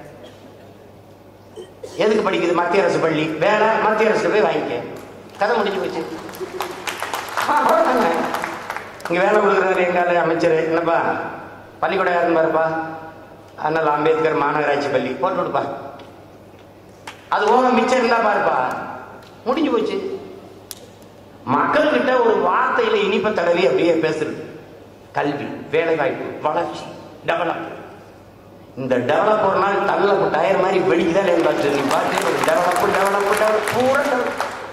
Speaker 2: எதுக்கு படிக்குது மத்திய அரசு பள்ளி வேலை மத்திய அரசு போய் வாங்கிக்க கதை முடிஞ்சு போச்சு அவ்வளவுதாங்க இங்க வேலை கொடுக்குறவர் எங்கால அமைச்சர் என்னப்பா பள்ளிக்கூடம் யாருன்னு பாருப்பா அதனால அம்பேத்கர் மாநகராட்சி பள்ளி போட்டு விடுப்பா அது போக மிச்சம் இருந்தா பாருப்பா முடிஞ்சு போச்சு மக்கள்கிட்ட ஒரு வார்த்தையில இனிப்ப தடவி அப்படியே பேசுறது கல்வி வேலை வாய்ப்பு வளர்ச்சி டெவலப் இந்த டெவலப் ஒரு நாள் தள்ள டயர் மாதிரி வெடிக்குதான் இருந்தாச்சு நீ பார்த்து டெவலப் டெவலப் டெவலப் பூரா develop.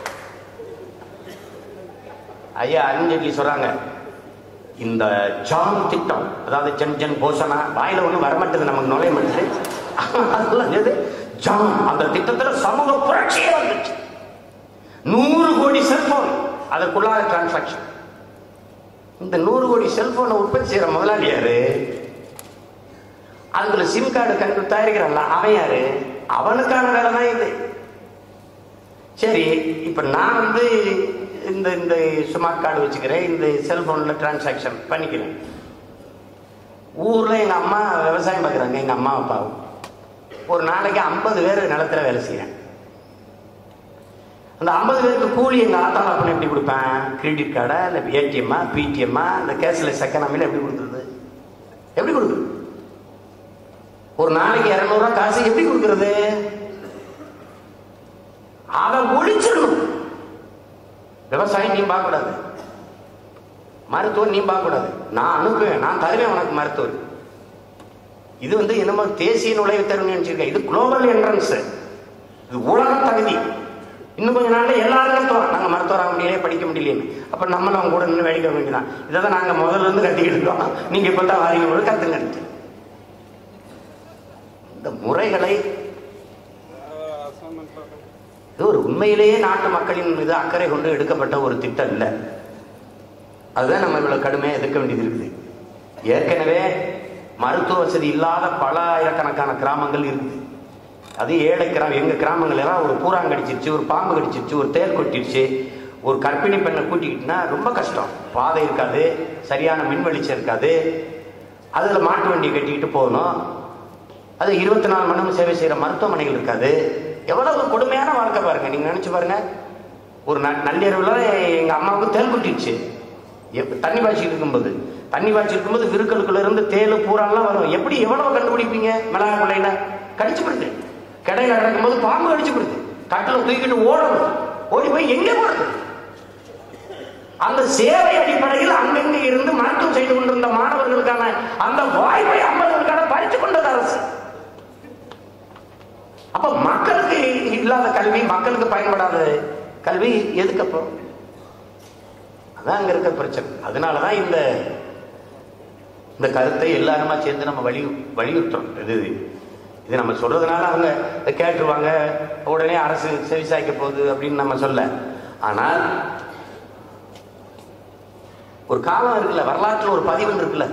Speaker 2: ஐயா அருண்ஜேட்லி சொல்றாங்க இந்த ஜான் திட்டம் அதாவது ஜன் ஜன் போஷனா வாயில ஒண்ணு வரமாட்டது நமக்கு நுழைய மாட்டேது அதெல்லாம் எது ஜான் அந்த திட்டத்துல சமூக புரட்சியே வந்துச்சு நூறு கோடி செல்போன் அதற்குள்ளாத டிரான்சாக்ஷன் இந்த நூறு கோடி செல்போனை உற்பத்தி செய்யற முதலாளி யாரு அதுல சிம் கார்டு கண்டு தயாரிக்கிறான்ல அவன் யாரு அவனுக்கான வேலை தான் இது சரி இப்ப நான் வந்து இந்த இந்த ஸ்மார்ட் கார்டு வச்சுக்கிறேன் இந்த செல்போன்ல டிரான்சாக்ஷன் பண்ணிக்கிறேன் ஊர்ல எங்க அம்மா விவசாயம் பார்க்குறாங்க எங்க அம்மா அப்பாவும் ஒரு நாளைக்கு ஐம்பது பேர் நிலத்துல வேலை செய்யறேன் அந்த ஐம்பது பேருக்கு கூலி எங்க ஆத்தால அப்பனை எப்படி கொடுப்பேன் கிரெடிட் கார்டா இல்லை ஏடிஎம்மா பிடிஎம்மா இந்த கேஷ்லெஸ் எக்கனாமியில் எப்படி கொடுக்குறது எப்படி கொடுக்குறது ஒரு நாளைக்கு இரநூறுவா காசு எப்படி கொடுக்கறது அதை ஒழிச்சிடணும் விவசாயம் நீ பார்க்கக்கூடாது மருத்துவர் நீ பார்க்கக்கூடாது நான் அனுப்புவேன் நான் தருவேன் உனக்கு மருத்துவர் இது வந்து என்னமோ தேசிய நுழைவுத் தேர்வு நினைச்சிருக்கேன் இது குளோபல் என்ட்ரன்ஸ் இது உலக தகுதி இன்னும் கொஞ்ச நாள்ல எல்லாரும் நடத்துவோம் நாங்க மருத்துவராக முடியலையே படிக்க முடியலையே அப்ப நம்மளும் அவங்க கூட நின்று வேடிக்கை வைக்கலாம் இதை தான் நாங்க முதல்ல இருந்து கட்டிக்கிட்டு இருக்கோம் நீங்க இப்ப தான் வாரிங்க போது கத்துங்க இந்த முறைகளை இது ஒரு உண்மையிலேயே நாட்டு மக்களின் மீது அக்கறை கொண்டு எடுக்கப்பட்ட ஒரு திட்டம் இல்லை அதுதான் நம்ம இவ்வளவு கடுமையாக எதிர்க்க வேண்டியது இருக்குது ஏற்கனவே மருத்துவ வசதி இல்லாத பல ஆயிரக்கணக்கான கிராமங்கள் இருக்குது அது ஏழை கிராமம் எங்க கிராமங்கள் எல்லாம் ஒரு பூராங்க கடிச்சிருச்சு ஒரு பாம்பு கடிச்சிருச்சு ஒரு தேல் கொட்டிருச்சு ஒரு கர்ப்பிணி பெண்ணை கூட்டிக்கிட்டுனா ரொம்ப கஷ்டம் பாதை இருக்காது சரியான மின் வெளிச்சம் இருக்காது அதுல மாட்டு வண்டியை கட்டிக்கிட்டு போகணும் அது இருபத்தி நாலு மணி நேரம் சேவை செய்யற மருத்துவமனைகள் இருக்காது எவ்வளவு கொடுமையான வாழ்க்கை பாருங்க நீங்க நினைச்சு பாருங்க ஒரு ந- நள்ளிரவுல எங்க அம்மாவுக்கு தேல் கொட்டிடுச்சு எப்ப- தண்ணி பாய்ச்சிட்டு இருக்கும்போது தண்ணி பாய்ச்சிட்டு இருக்கும்போது விருக்களுக்குள்ள இருந்து தேலு பூராலாம் வரும் எப்படி எவ்வளவு கண்டுபிடிப்பீங்க மிளகா பிள்ளையில கடிச்சு விடுது கடையில நடக்கும்போது பாம்பு கடிச்சு விடுது கட்டில தூக்கிட்டு ஓடணும் ஓடி போய் எங்க போறது அந்த சேவை அடிப்படையில் அங்கங்க இருந்து மருத்துவம் செய்து கொண்டிருந்த மாணவர்களுக்கான அந்த வாய்ப்பை ஐம்பதுக்கான பறித்து கொண்டது அரசு அப்ப மக்களுக்கு இல்லாத கல்வி மக்களுக்கு பயன்படாத கல்வி எதுக்கு அப்போ அதான் அங்க இருக்க பிரச்சனை அதனாலதான் இந்த இந்த கருத்தை எல்லாருமா சேர்ந்து நம்ம வலி வலியுறுத்துறோம் இது இது நம்ம சொல்றதுனால அவங்க இதை கேட்டுருவாங்க உடனே அரசு செவிசாய்க்க போகுது அப்படின்னு நம்ம சொல்ல ஆனால் ஒரு காலம் இருக்குல்ல வரலாற்றுல ஒரு பதிவு இருக்குல்ல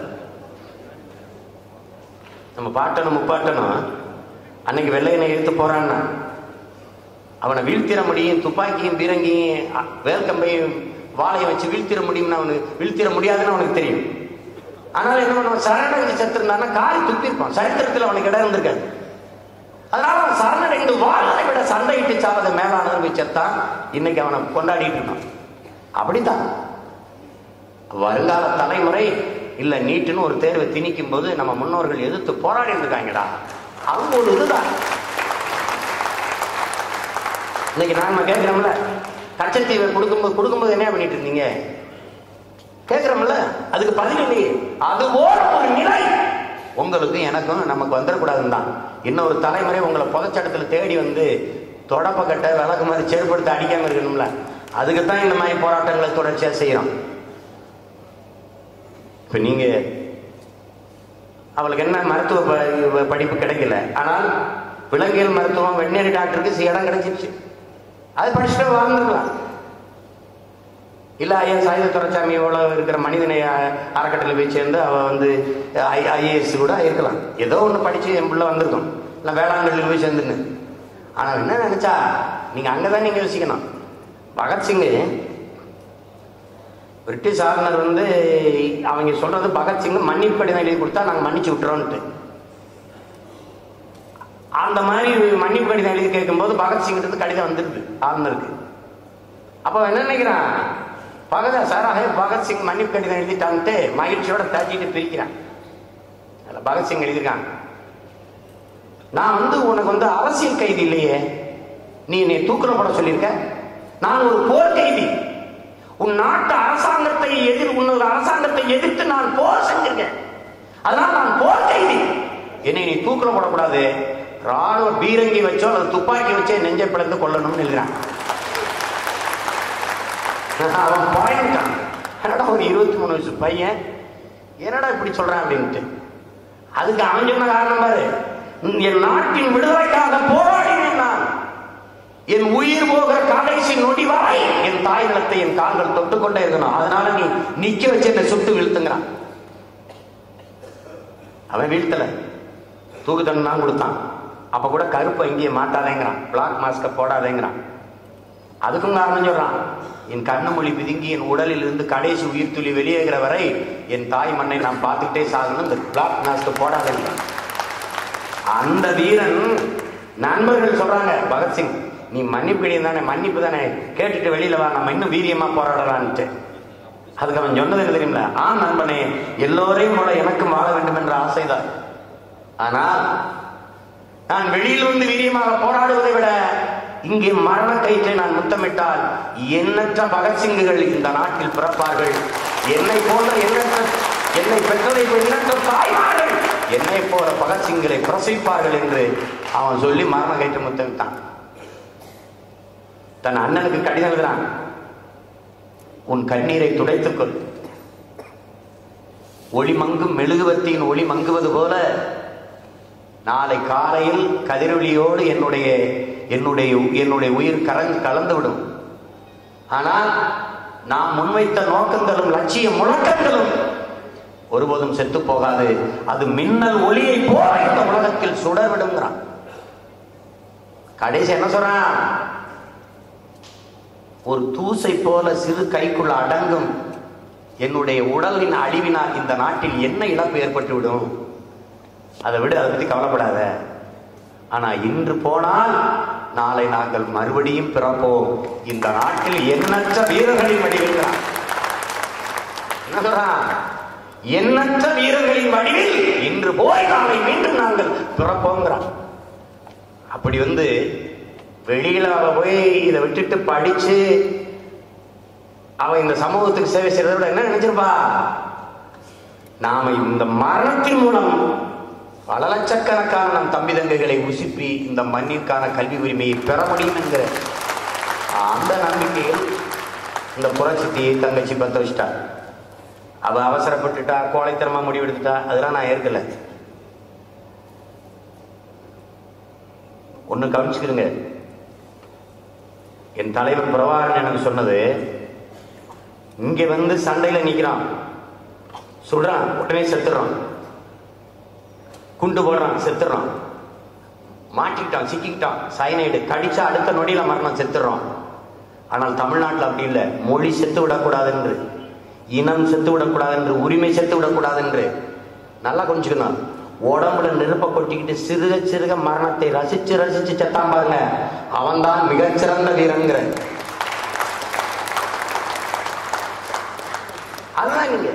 Speaker 2: நம்ம பாட்டனும் முப்பாட்டனும் அன்னைக்கு வெள்ளையனை எடுத்து போறான்னா அவனை வீழ்த்திட முடியும் துப்பாக்கியும் பீரங்கியும் அ, வேல்கம்பையும் வாளையும் வச்சு வீழ்த்திட முடியும்னு அவனுக்கு வீழ்த்திட முடியாதுன்னு அவனுக்கு தெரியும் ஆனால் என்ன பண்ணுவான் சரணடைஞ்சு செத்துருந்தான்னா காரி துப்பியிருப்பான் சரித்திரத்தில் அவனுக்கு இடம் இருந்திருக்காது அதனால அவன் சரணடைந்து வாழ்வதை விட சண்டையிட்டு சாவதை மேலானது போய் செத்தான் இன்னைக்கு அவனை கொண்டாடிட்டு இருக்கான் அப்படித்தான் வருங்கால தலைமுறை இல்ல நீட்டுன்னு ஒரு தேர்வை திணிக்கும் போது நம்ம முன்னோர்கள் எதிர்த்து போராடி இருக்காங்கடா அவங்க ஒரு இதுதான் இன்னைக்கு நாம கேட்கிறோம்ல கச்சத்தீவை கொடுக்கும்போது கொடுக்கும்போது என்ன பண்ணிட்டு இருந்தீங்க கேட்கிறோம்ல அதுக்கு பதில் இல்லையே அது போல ஒரு நிலை உங்களுக்கும் எனக்கும் நமக்கு வந்துடக்கூடாதுன்னு தான் இன்னொரு தலைமுறை உங்களை புதைச்சடத்துல தேடி வந்து தொடப்ப கட்ட விளக்கு மாதிரி செயல்படுத்த அடிக்காம இருக்கணும்ல அதுக்கு தான் இந்த மாதிரி போராட்டங்களை தொடர்ச்சியா செய்யறோம் இப்ப நீங்க அவளுக்கு என்ன மருத்துவ ப- படிப்பு கிடைக்கல ஆனால் விலங்கியல் மருத்துவம் வெட்டினரி டாக்டருக்கு சி- இடம் கிடைச்சிருச்சு அது படிச்சுட்டு வாழ்ந்துருக்கலாம் இல்ல ஐயா சாயுத துரைசாமியோட இருக்கிற மனிதநேய அறக்கட்டளை போய் சேர்ந்து அவ வந்து ஐஏஎஸ் கூட இருக்கலாம் ஏதோ ஒண்ணு படிச்சு என் பிள்ளை வந்திருக்கும் இல்லை வேளாங்கண்ணில் போய் சேர்ந்துன்னு ஆனா என்ன நினைச்சா நீங்க அங்கதான் நீங்க யோசிக்கணும் பகத்சிங் பிரிட்டிஷ் ஆளுநர் வந்து அவங்க சொல்றது பகத்சிங் மன்னிப்பு கடிதம் எழுதி கொடுத்தா நாங்க மன்னிச்சு விட்டுறோம்ட்டு அந்த மாதிரி மன்னிப்பு கடிதம் எழுதி கேட்கும்போது பகத்சிங் இருந்து கடிதம் வந்துருது ஆளுநருக்கு அப்ப அவன் என்ன நினைக்கிறான் பகதா சாராக பகத்சிங் மன்னிப்பு கடிதம் எழுதிட்டான்ட்டு மகிழ்ச்சியோட தட்டிட்டு பிரிக்கிறான் அதுல பகத்சிங் எழுதியிருக்கான் நான் வந்து உனக்கு வந்து அரசியல் கைதி இல்லையே நீ என்னை தூக்கில போட சொல்லியிருக்க நான் ஒரு போர் கைதி உன் நாட்டு அரசாங்கத்தை எதிர் உன்னோட அரசாங்கத்தை எதிர்த்து நான் போர் செஞ்சிருக்கேன் அதனால நான் போர் கைதி என்னை நீ தூக்கில போடக்கூடாது ராணுவ பீரங்கி வச்சோ அல்லது துப்பாக்கி வச்சே நெஞ்சை பிளந்து கொள்ளணும்னு எழுதுறான் அவன் பாயிண்டான் என்னடா ஒரு இருபத்தி மூணு வயசு பையன் என்னடா இப்படி சொல்றான் அப்படின்ட்டு அதுக்கு அவன் சொன்ன காரணம் பாரு என் நாட்டின் விடுதலைக்காக போராடினேன் நான் என் உயிர் போகிற கடைசி நொடி வரை என் தாய் நிலத்தை என் கால்கள் தொட்டு கொண்டே இருக்கணும் அதனால நீ நிக்க வச்சு என்னை சுட்டு வீழ்த்துங்கிறான் அவன் வீழ்த்தல தூக்கு தண்டனை தான் கொடுத்தான் அப்ப கூட கருப்பை இங்கேயே மாட்டாதேங்கிறான் பிளாக் மாஸ்க போடாதேங்கிறான் அதுக்கும் காரணம் சொல்றான் என் கண்ணு மொழி பிதுங்கி என் உடலில் இருந்து கடைசி உயிர் துளி வெளியேகிற வரை என் தாய் மண்ணை நான் பார்த்துக்கிட்டே சாகணும் இந்த பிளாக் மாஸ்க் போடாதேங்கிறான் அந்த வீரன் நண்பர்கள் சொல்றாங்க பகத்சிங் நீ மன்னிப்பு கிடையாது தானே மன்னிப்பு தானே கேட்டுட்டு வெளியில வா நம்ம இன்னும் வீரியமா போராடலான்ட்டு அதுக்கு அவன் சொன்னது என்ன தெரியுங்களா ஆ நண்பனே எல்லோரையும் போல எனக்கும் வாழ வேண்டும் என்ற ஆசைதான் ஆனால் நான் வெளியில் வந்து வீரியமாக போராடுவதை விட இங்கே மரண கயிற்றை நான் முத்தமிட்டால் எண்ணற்ற பகத்சிங்குகள் இந்த நாட்டில் பிறப்பார்கள் என்னை போன்ற எண்ணற்ற என்னை பெற்றதை எண்ணற்ற தாய்மார்கள் என்னை போல பகத்சிங்களை பிரசவிப்பார்கள் என்று அவன் சொல்லி மரண கயிற்றை முத்தமிட்டான் தன் அண்ணனுக்கு கடிதம் எழுதுறான் உன் கண்ணீரை துடைத்துக்கொள் ஒளி மங்கும் மெழுகுவர்த்தியின் ஒளி மங்குவது போல நாளை காலையில் கதிரொலியோடு என்னுடைய என்னுடைய என்னுடைய உயிர் கலந்து கலந்துவிடும் ஆனால் நாம் முன்வைத்த நோக்கங்களும் லட்சிய முழக்கங்களும் ஒருபோதும் செத்து போகாது அது மின்னல் ஒளியை போல இந்த உலகத்தில் சுடர் விடுங்கிறான் கடைசி என்ன சொல்றான் ஒரு தூசை போல சிறு கைக்குள்ள அடங்கும் என்னுடைய உடலின் அழிவினால் இந்த நாட்டில் என்ன இழப்பு ஏற்பட்டு விடும் அதை விட அதை பத்தி கவலைப்படாத ஆனா இன்று போனால் நாளை நாங்கள் மறுபடியும் பிறப்போம் இந்த நாட்டில் எண்ணற்ற வீரர்களின் வடிவில் என்ன சொல்றான் எண்ணற்ற வீரர்களின் வடிவில் இன்று போய் நாளை மீண்டும் நாங்கள் பிறப்போங்கிறான் அப்படி வந்து வெளியில அவ போய் இதை விட்டுட்டு படிச்சு அவ இந்த சமூகத்துக்கு சேவை செய்யறதை விட என்ன நினைச்சிருப்பா நாம இந்த மரணத்தின் மூலம் பல லட்சக்கணக்கான நம் தம்பி தங்கைகளை உசுப்பி இந்த மண்ணிற்கான கல்வி உரிமையை பெற முடியும் என்கிற அந்த நம்பிக்கையில் இந்த புறச்சித்தியை தங்கச்சி பத்த வச்சிட்டா அவ அவசரப்பட்டுட்டா கோழைத்தனமா முடிவெடுத்துட்டா அதெல்லாம் நான் ஏற்கல ஒண்ணு கவனிச்சுக்கிறங்க என் தலைவர் பிரபாகரன் எனக்கு சொன்னது இங்க வந்து சண்டையில நிக்கிறான் சொல்றான் உடனே செத்துறான் குண்டு போடுறான் செத்துறான் மாட்டிக்கிட்டான் சிக்கிக்கிட்டான் சைனைடு கடிச்சா அடுத்த நொடியில மரணம் செத்துறான் ஆனால் தமிழ்நாட்டில் அப்படி இல்லை மொழி செத்து விடக்கூடாது என்று இனம் செத்து விடக்கூடாது என்று உரிமை செத்து விடக்கூடாது என்று நல்லா கொஞ்சிக்கணும் உடம்புல நெருப்ப கொட்டிக்கிட்டு சிறுக சிறுக மரணத்தை ரசிச்சு ரசிச்சு செத்தான் பாருங்க அவன்தான் மிகச்சிறந்த வீரங்கிற அதுதான் நீங்க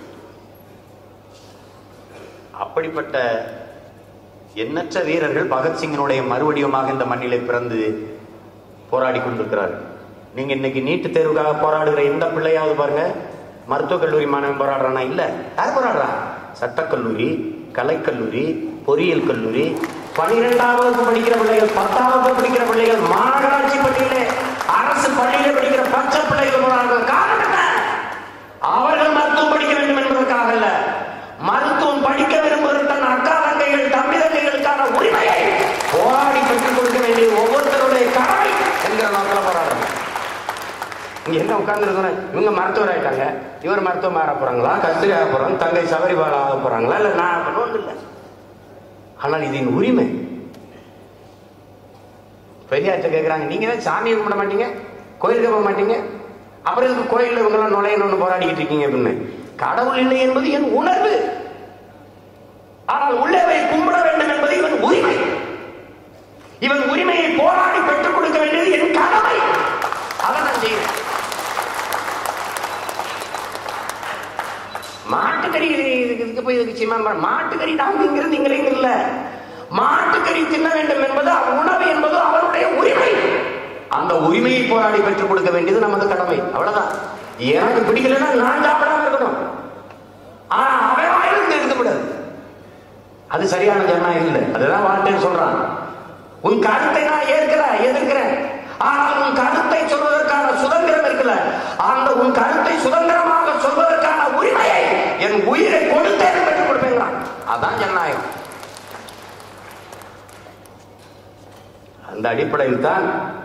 Speaker 2: அப்படிப்பட்ட எண்ணற்ற வீரர்கள் பகத்சிங்கினுடைய மறுவடிவமாக இந்த மண்ணிலே பிறந்து போராடி கொண்டிருக்கிறார்கள் நீங்க இன்னைக்கு நீட்டு தேர்வுக்காக போராடுகிற எந்த பிள்ளையாவது பாருங்க மருத்துவக் கல்லூரி மாணவன் போராடுறானா இல்ல யார் போராடுறான் சட்டக்கல்லூரி கலைக்கல்லூரி பொறியியல் கல்லூரி பனிரெண்டாம் வகுப்பு படிக்கிற பிள்ளைகள் பத்தாம் வகுப்பு படிக்கிற பிள்ளைகள் மாநகராட்சி பள்ளியிலே அரசு பள்ளியிலே படிக்கிற பச்சை பிள்ளைகள் போராடுற காரணம் என்ன அவர்கள் மருத்துவம் படிக்க வேண்டும் என்பதற்காக அல்ல மருத்துவம் படிக்க விரும்புகிற தன் அக்கா தங்கைகள் தம்பி தங்கைகளுக்கான உரிமையை போராடி பெற்றுக் கொடுக்க வேண்டிய ஒவ்வொருத்தருடைய கடமை என்கிற நோக்கில் போராடுறாங்க இங்க என்ன உட்கார்ந்து இவங்க மருத்துவர் ஆயிட்டாங்க இவர் மருத்துவம் ஆக போறாங்களா கஸ்தூரி ஆக போறாங்க தங்கை சபரிபாலா ஆக போறாங்களா இல்ல நான் ஆகணும் ஒன்றும் இல்லை ஆனால் இது என் உரிமை பெரியார்ட்ட கேட்குறாங்க நீங்க தான் சாமியை கும்பிட மாட்டீங்க கோயிலுக்கு போக மாட்டீங்க அப்புறம் இதுக்கு கோயிலில் இவங்கெல்லாம் நுழையணும்னு போராடிக்கிட்டு இருக்கீங்க அப்படின்னு கடவுள் இல்லை என்பது என் உணர்வு ஆனால் உள்ளே போய் கும்பிட வேண்டும் என்பது இவன் உரிமை இவன் உரிமையை போராடி பெற்றுக் கொடுக்க வேண்டியது என் கடமை அதை நான் செய்கிறேன் இதுக்கு போய் இதுக்கு சீமா மாட்டுக்கறி நான் திங்கிறது நீங்களே இல்ல மாட்டுக்கறி தின்ன வேண்டும் என்பது உணவு என்பது அவருடைய உரிமை அந்த உரிமையை போராடி பெற்றுக் கொடுக்க வேண்டியது நமது கடமை அவ்வளவுதான் எனக்கு பிடிக்கலன்னா நான் சாப்பிடாம இருக்கணும் ஆனா அவன் வாயிலிருந்து எடுக்கக்கூடாது அது சரியான ஜனநாயகம் இல்லை அதுதான் வாழ்க்கைன்னு சொல்றான் உன் கருத்தை நான் ஏற்கிறேன் எதிர்க்கிறேன் ஆனால் உன் கருத்தை சொல்வதற்கான சுதந்திரம் இருக்குல்ல அந்த உன் கருத்தை சுதந்திரமாக சொல்வதற்கான உரிமையை என் உயிரை கொடுத்தே பெற்றுக் கொடுப்பேங்கிறான் அதான் ஜனநாயகம் அந்த அடிப்படையில் தான்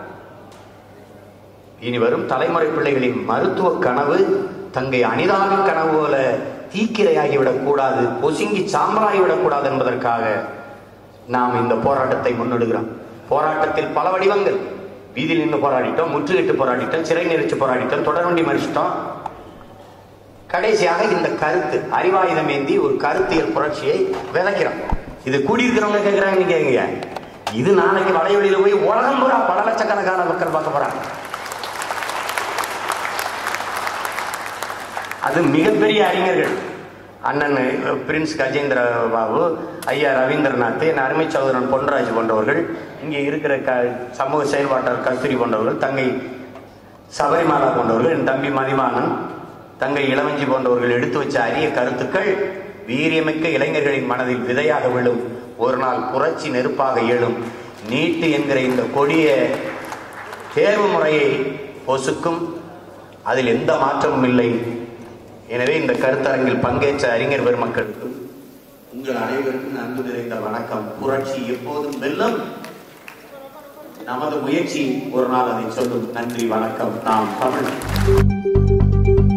Speaker 2: இனி வரும் தலைமுறை பிள்ளைகளின் மருத்துவ கனவு தங்கை அனிதாவின் கனவு போல தீக்கிரையாகிவிடக் கூடாது பொசுங்கி சாம்பலாகிவிடக் கூடாது என்பதற்காக நாம் இந்த போராட்டத்தை முன்னெடுக்கிறோம் போராட்டத்தில் பல வடிவங்கள் வீதியில் நின்று போராடிட்டோம் முற்றுகிட்டு போராடிட்டோம் சிறை நெரிச்சு போராடிட்டோம் தொடர்வண்டி மறிச்சிட்டோம் கடைசியாக இந்த கருத்து அறிவாயுதம் ஏந்தி ஒரு கருத்தியல் புரட்சியை விதைக்கிறோம் இது கூடியிருக்கிறவங்க கேட்கிறாங்க நீங்க கேக்குங்க இது நாளைக்கு வலைவெளியில போய் உலகம் பூரா பல லட்சக்கணக்கான மக்கள் பார்க்க போறாங்க அது மிகப்பெரிய அறிஞர்கள் அண்ணன் பிரின்ஸ் கஜேந்திர பாபு ஐயா ரவீந்திரநாத் என் அருமை சகோதரன் பொன்ராஜ் போன்றவர்கள் இங்கே இருக்கிற க சமூக செயல்பாட்டாளர் கஸ்தூரி போன்றவர்கள் தங்கை சபரிமாலா போன்றவர்கள் என் தம்பி மதிவாணன் தங்கை இளவஞ்சி போன்றவர்கள் எடுத்து வச்ச அரிய கருத்துக்கள் வீரியமிக்க இளைஞர்களின் மனதில் விதையாக விழும் ஒரு நாள் புரட்சி நெருப்பாக எழும் நீட்டு என்கிற இந்த கொடிய தேர்வு முறையை பொசுக்கும் அதில் எந்த மாற்றமும் இல்லை எனவே இந்த கருத்தரங்கில் பங்கேற்ற அறிஞர் பெருமக்களுக்கும் உங்கள் அனைவருக்கும் அன்பு நிறைந்த வணக்கம் புரட்சி எப்போதும் வெல்லும் நமது முயற்சி ஒரு நாள் அதை சொல்லும் நன்றி வணக்கம் நாம் தமிழ்